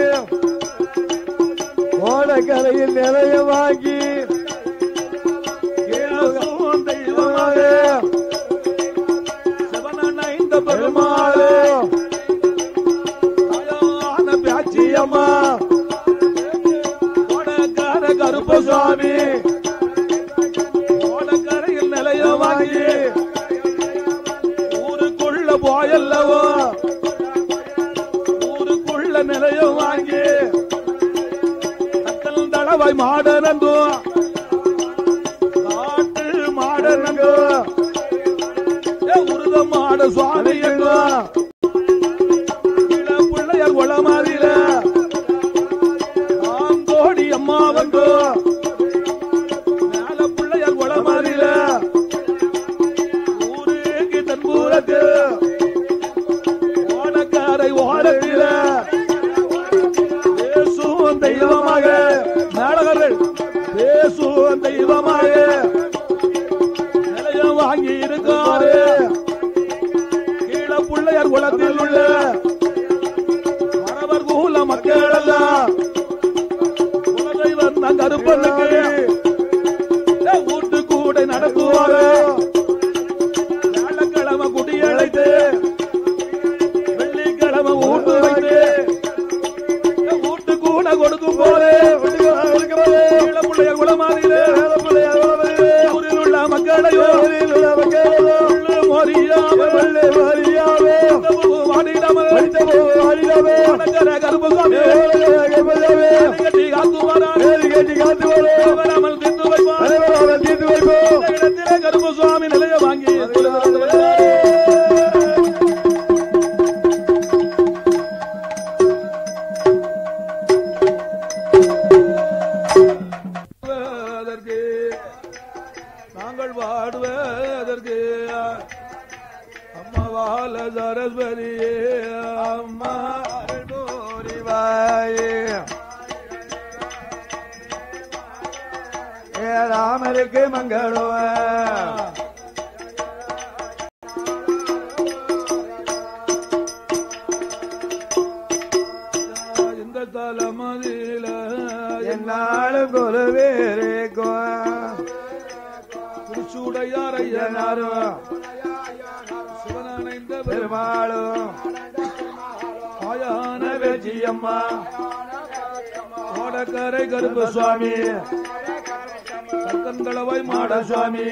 ஓடக்கரையில் நிறைய வாங்கி இயேசுவும் தெய்வமாக சிவனணைந்த பெருமாள் தாயான பியாச்சியம்மா ஓடக்கார கருப்ப சுவாமி ஓடக்கரையில் நிலைய வாங்கி ஊருக்குள்ள போயல்லவோ ஊருக்குள்ள நிலைய வாங்கி தக்கல் தளவாய் மாடனந்தோ காட்டு மாடனந்தோ உருத மாட சுவாமி எங்கோ பிள்ளையார் குளமாதில குலமாதில பேசும் தெய்வமாக நாடகர்கள் பேசும் தெய்வமாக நிலையம் வாங்கி இருக்காரு கீழ பிள்ளையார் குலத்தில் உள்ள மரவர் கூல மக்கள் எல்லாம் குலதெய்வம் தான் கருப்பனுக்கு வீட்டு கூட நடத்துவாரு வியாழக்கிழமை குடியழைத்து வெள்ளிக்கிழமை ஊட்டு வைத்து வீட்டு கூட கொடுக்கும் போது கீழ பிள்ளையார் குலமாதிலே ஊரில் உள்ள மக்களையும் உள்ளு மறியாமல் வாடிடாமல் வணங்கர கருப்பசாமி கட்டி காத்து வராமல் திட்டு வைப்பார் இந்த இடத்திலே கருப்பசுவாமி நிலைய வாங்கி அதற்கு நாங்கள் பாடுவதற்கு அம்மா வாழ சரஸ்வதியே அம்மா ராமருக்கு மங்களம் இந்த தலைமதியில என்னாலும் கொலுவேரே திருச்சூடையார் ஐயனாரும் சிவனானைந்த பெருமாளும் ஆயான பேச்சியம்மா கோடக்கரை கருப்பு சுவாமி கந்தளவாய் மாட சுவாமி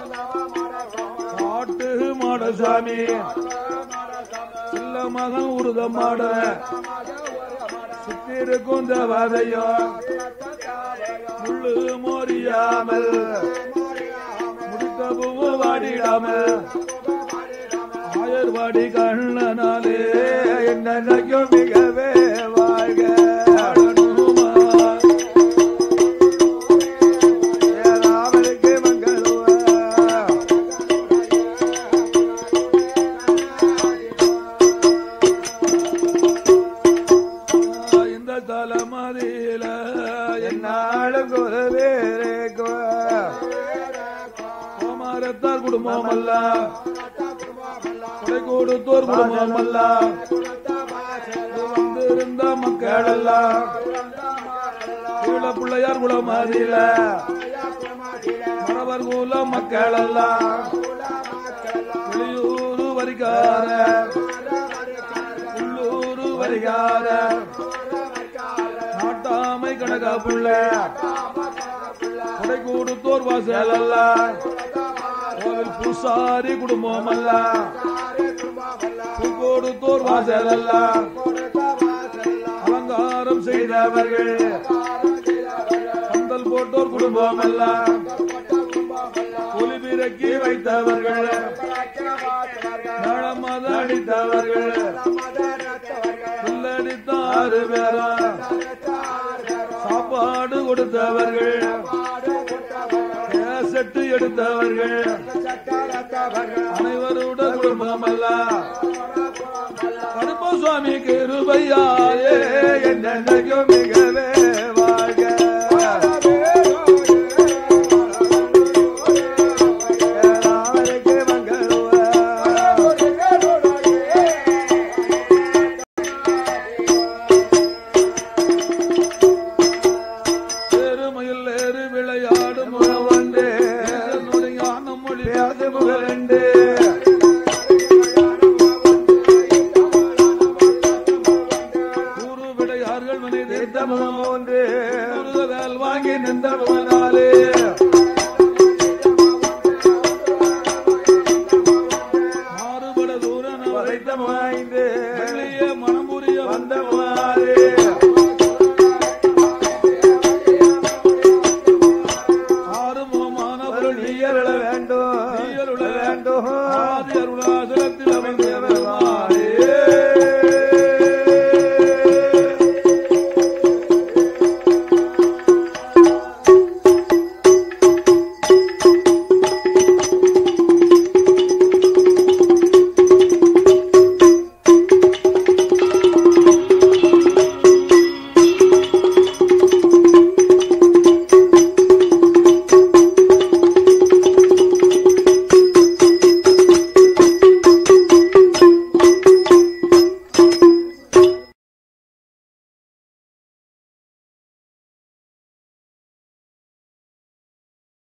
காட்டு மாட சுவாமி சில்ல மகன் உருத மாட சுத்திருக்கும் தேவதையோ முள்ளு மோரியாமல் முடித்த பூவு வாடிடாமல் ஆயர் வாடி கண்ணனாலே என்னைக்கும் மிகவே வாழ்க ஆடணுமா ராமருக்கு மங்களம் இந்த தலைமதியில என்ன என்னாலும் கொலுவேரே கோமாரத்தார் குடும்பம் அல்ல கொடை கொடுத்தோர் குடும்பம் அல்ல வந்திருந்த மக்கள் எல்லாம் கீழ பிள்ளையார் குலமாதியில மரவர் குல மக்கள் எல்லாம் வெளியூரு வரிகார உள்ளூரு வரிகார நாட்டாமை கனகா புள்ள கொடை கொடுத்தோர் வாசல் அல்ல கோவில் பூசாரி குடும்பம் அல்ல பூ கொடுத்தோர் வாசல் அல்ல அலங்காரம் செய்தவர்கள் பந்தல் போட்டோர் குடும்பம் அல்ல ஒலி பிறக்கி வைத்தவர்கள் நலமத அடித்தவர்கள் புல்லடித்த ஆறு பேரா சாப்பாடு கொடுத்தவர்கள் கேசட்டு எடுத்தவர்கள் அனைவரோட குடும்பம் அல்ல கருப்பசுவாமி கிருபையாயே என்னைக்கும் மிகவே வாழ்க ராமருக்கு மங்களம் பெருமையில் ஏறு விளையாடும் உணவன்று நுழையான மொழி பேசு புகழண்டு கூறு விடையார்கள் மனை தீர்த்தமுகம் ஒன்று கூறுதல் வாங்கி நின்றவனாலே மாறுபட தூரன் அவரை வரைத்தமும் ஐந்து வெள்ளிய மனம் புரிய வந்த வந்த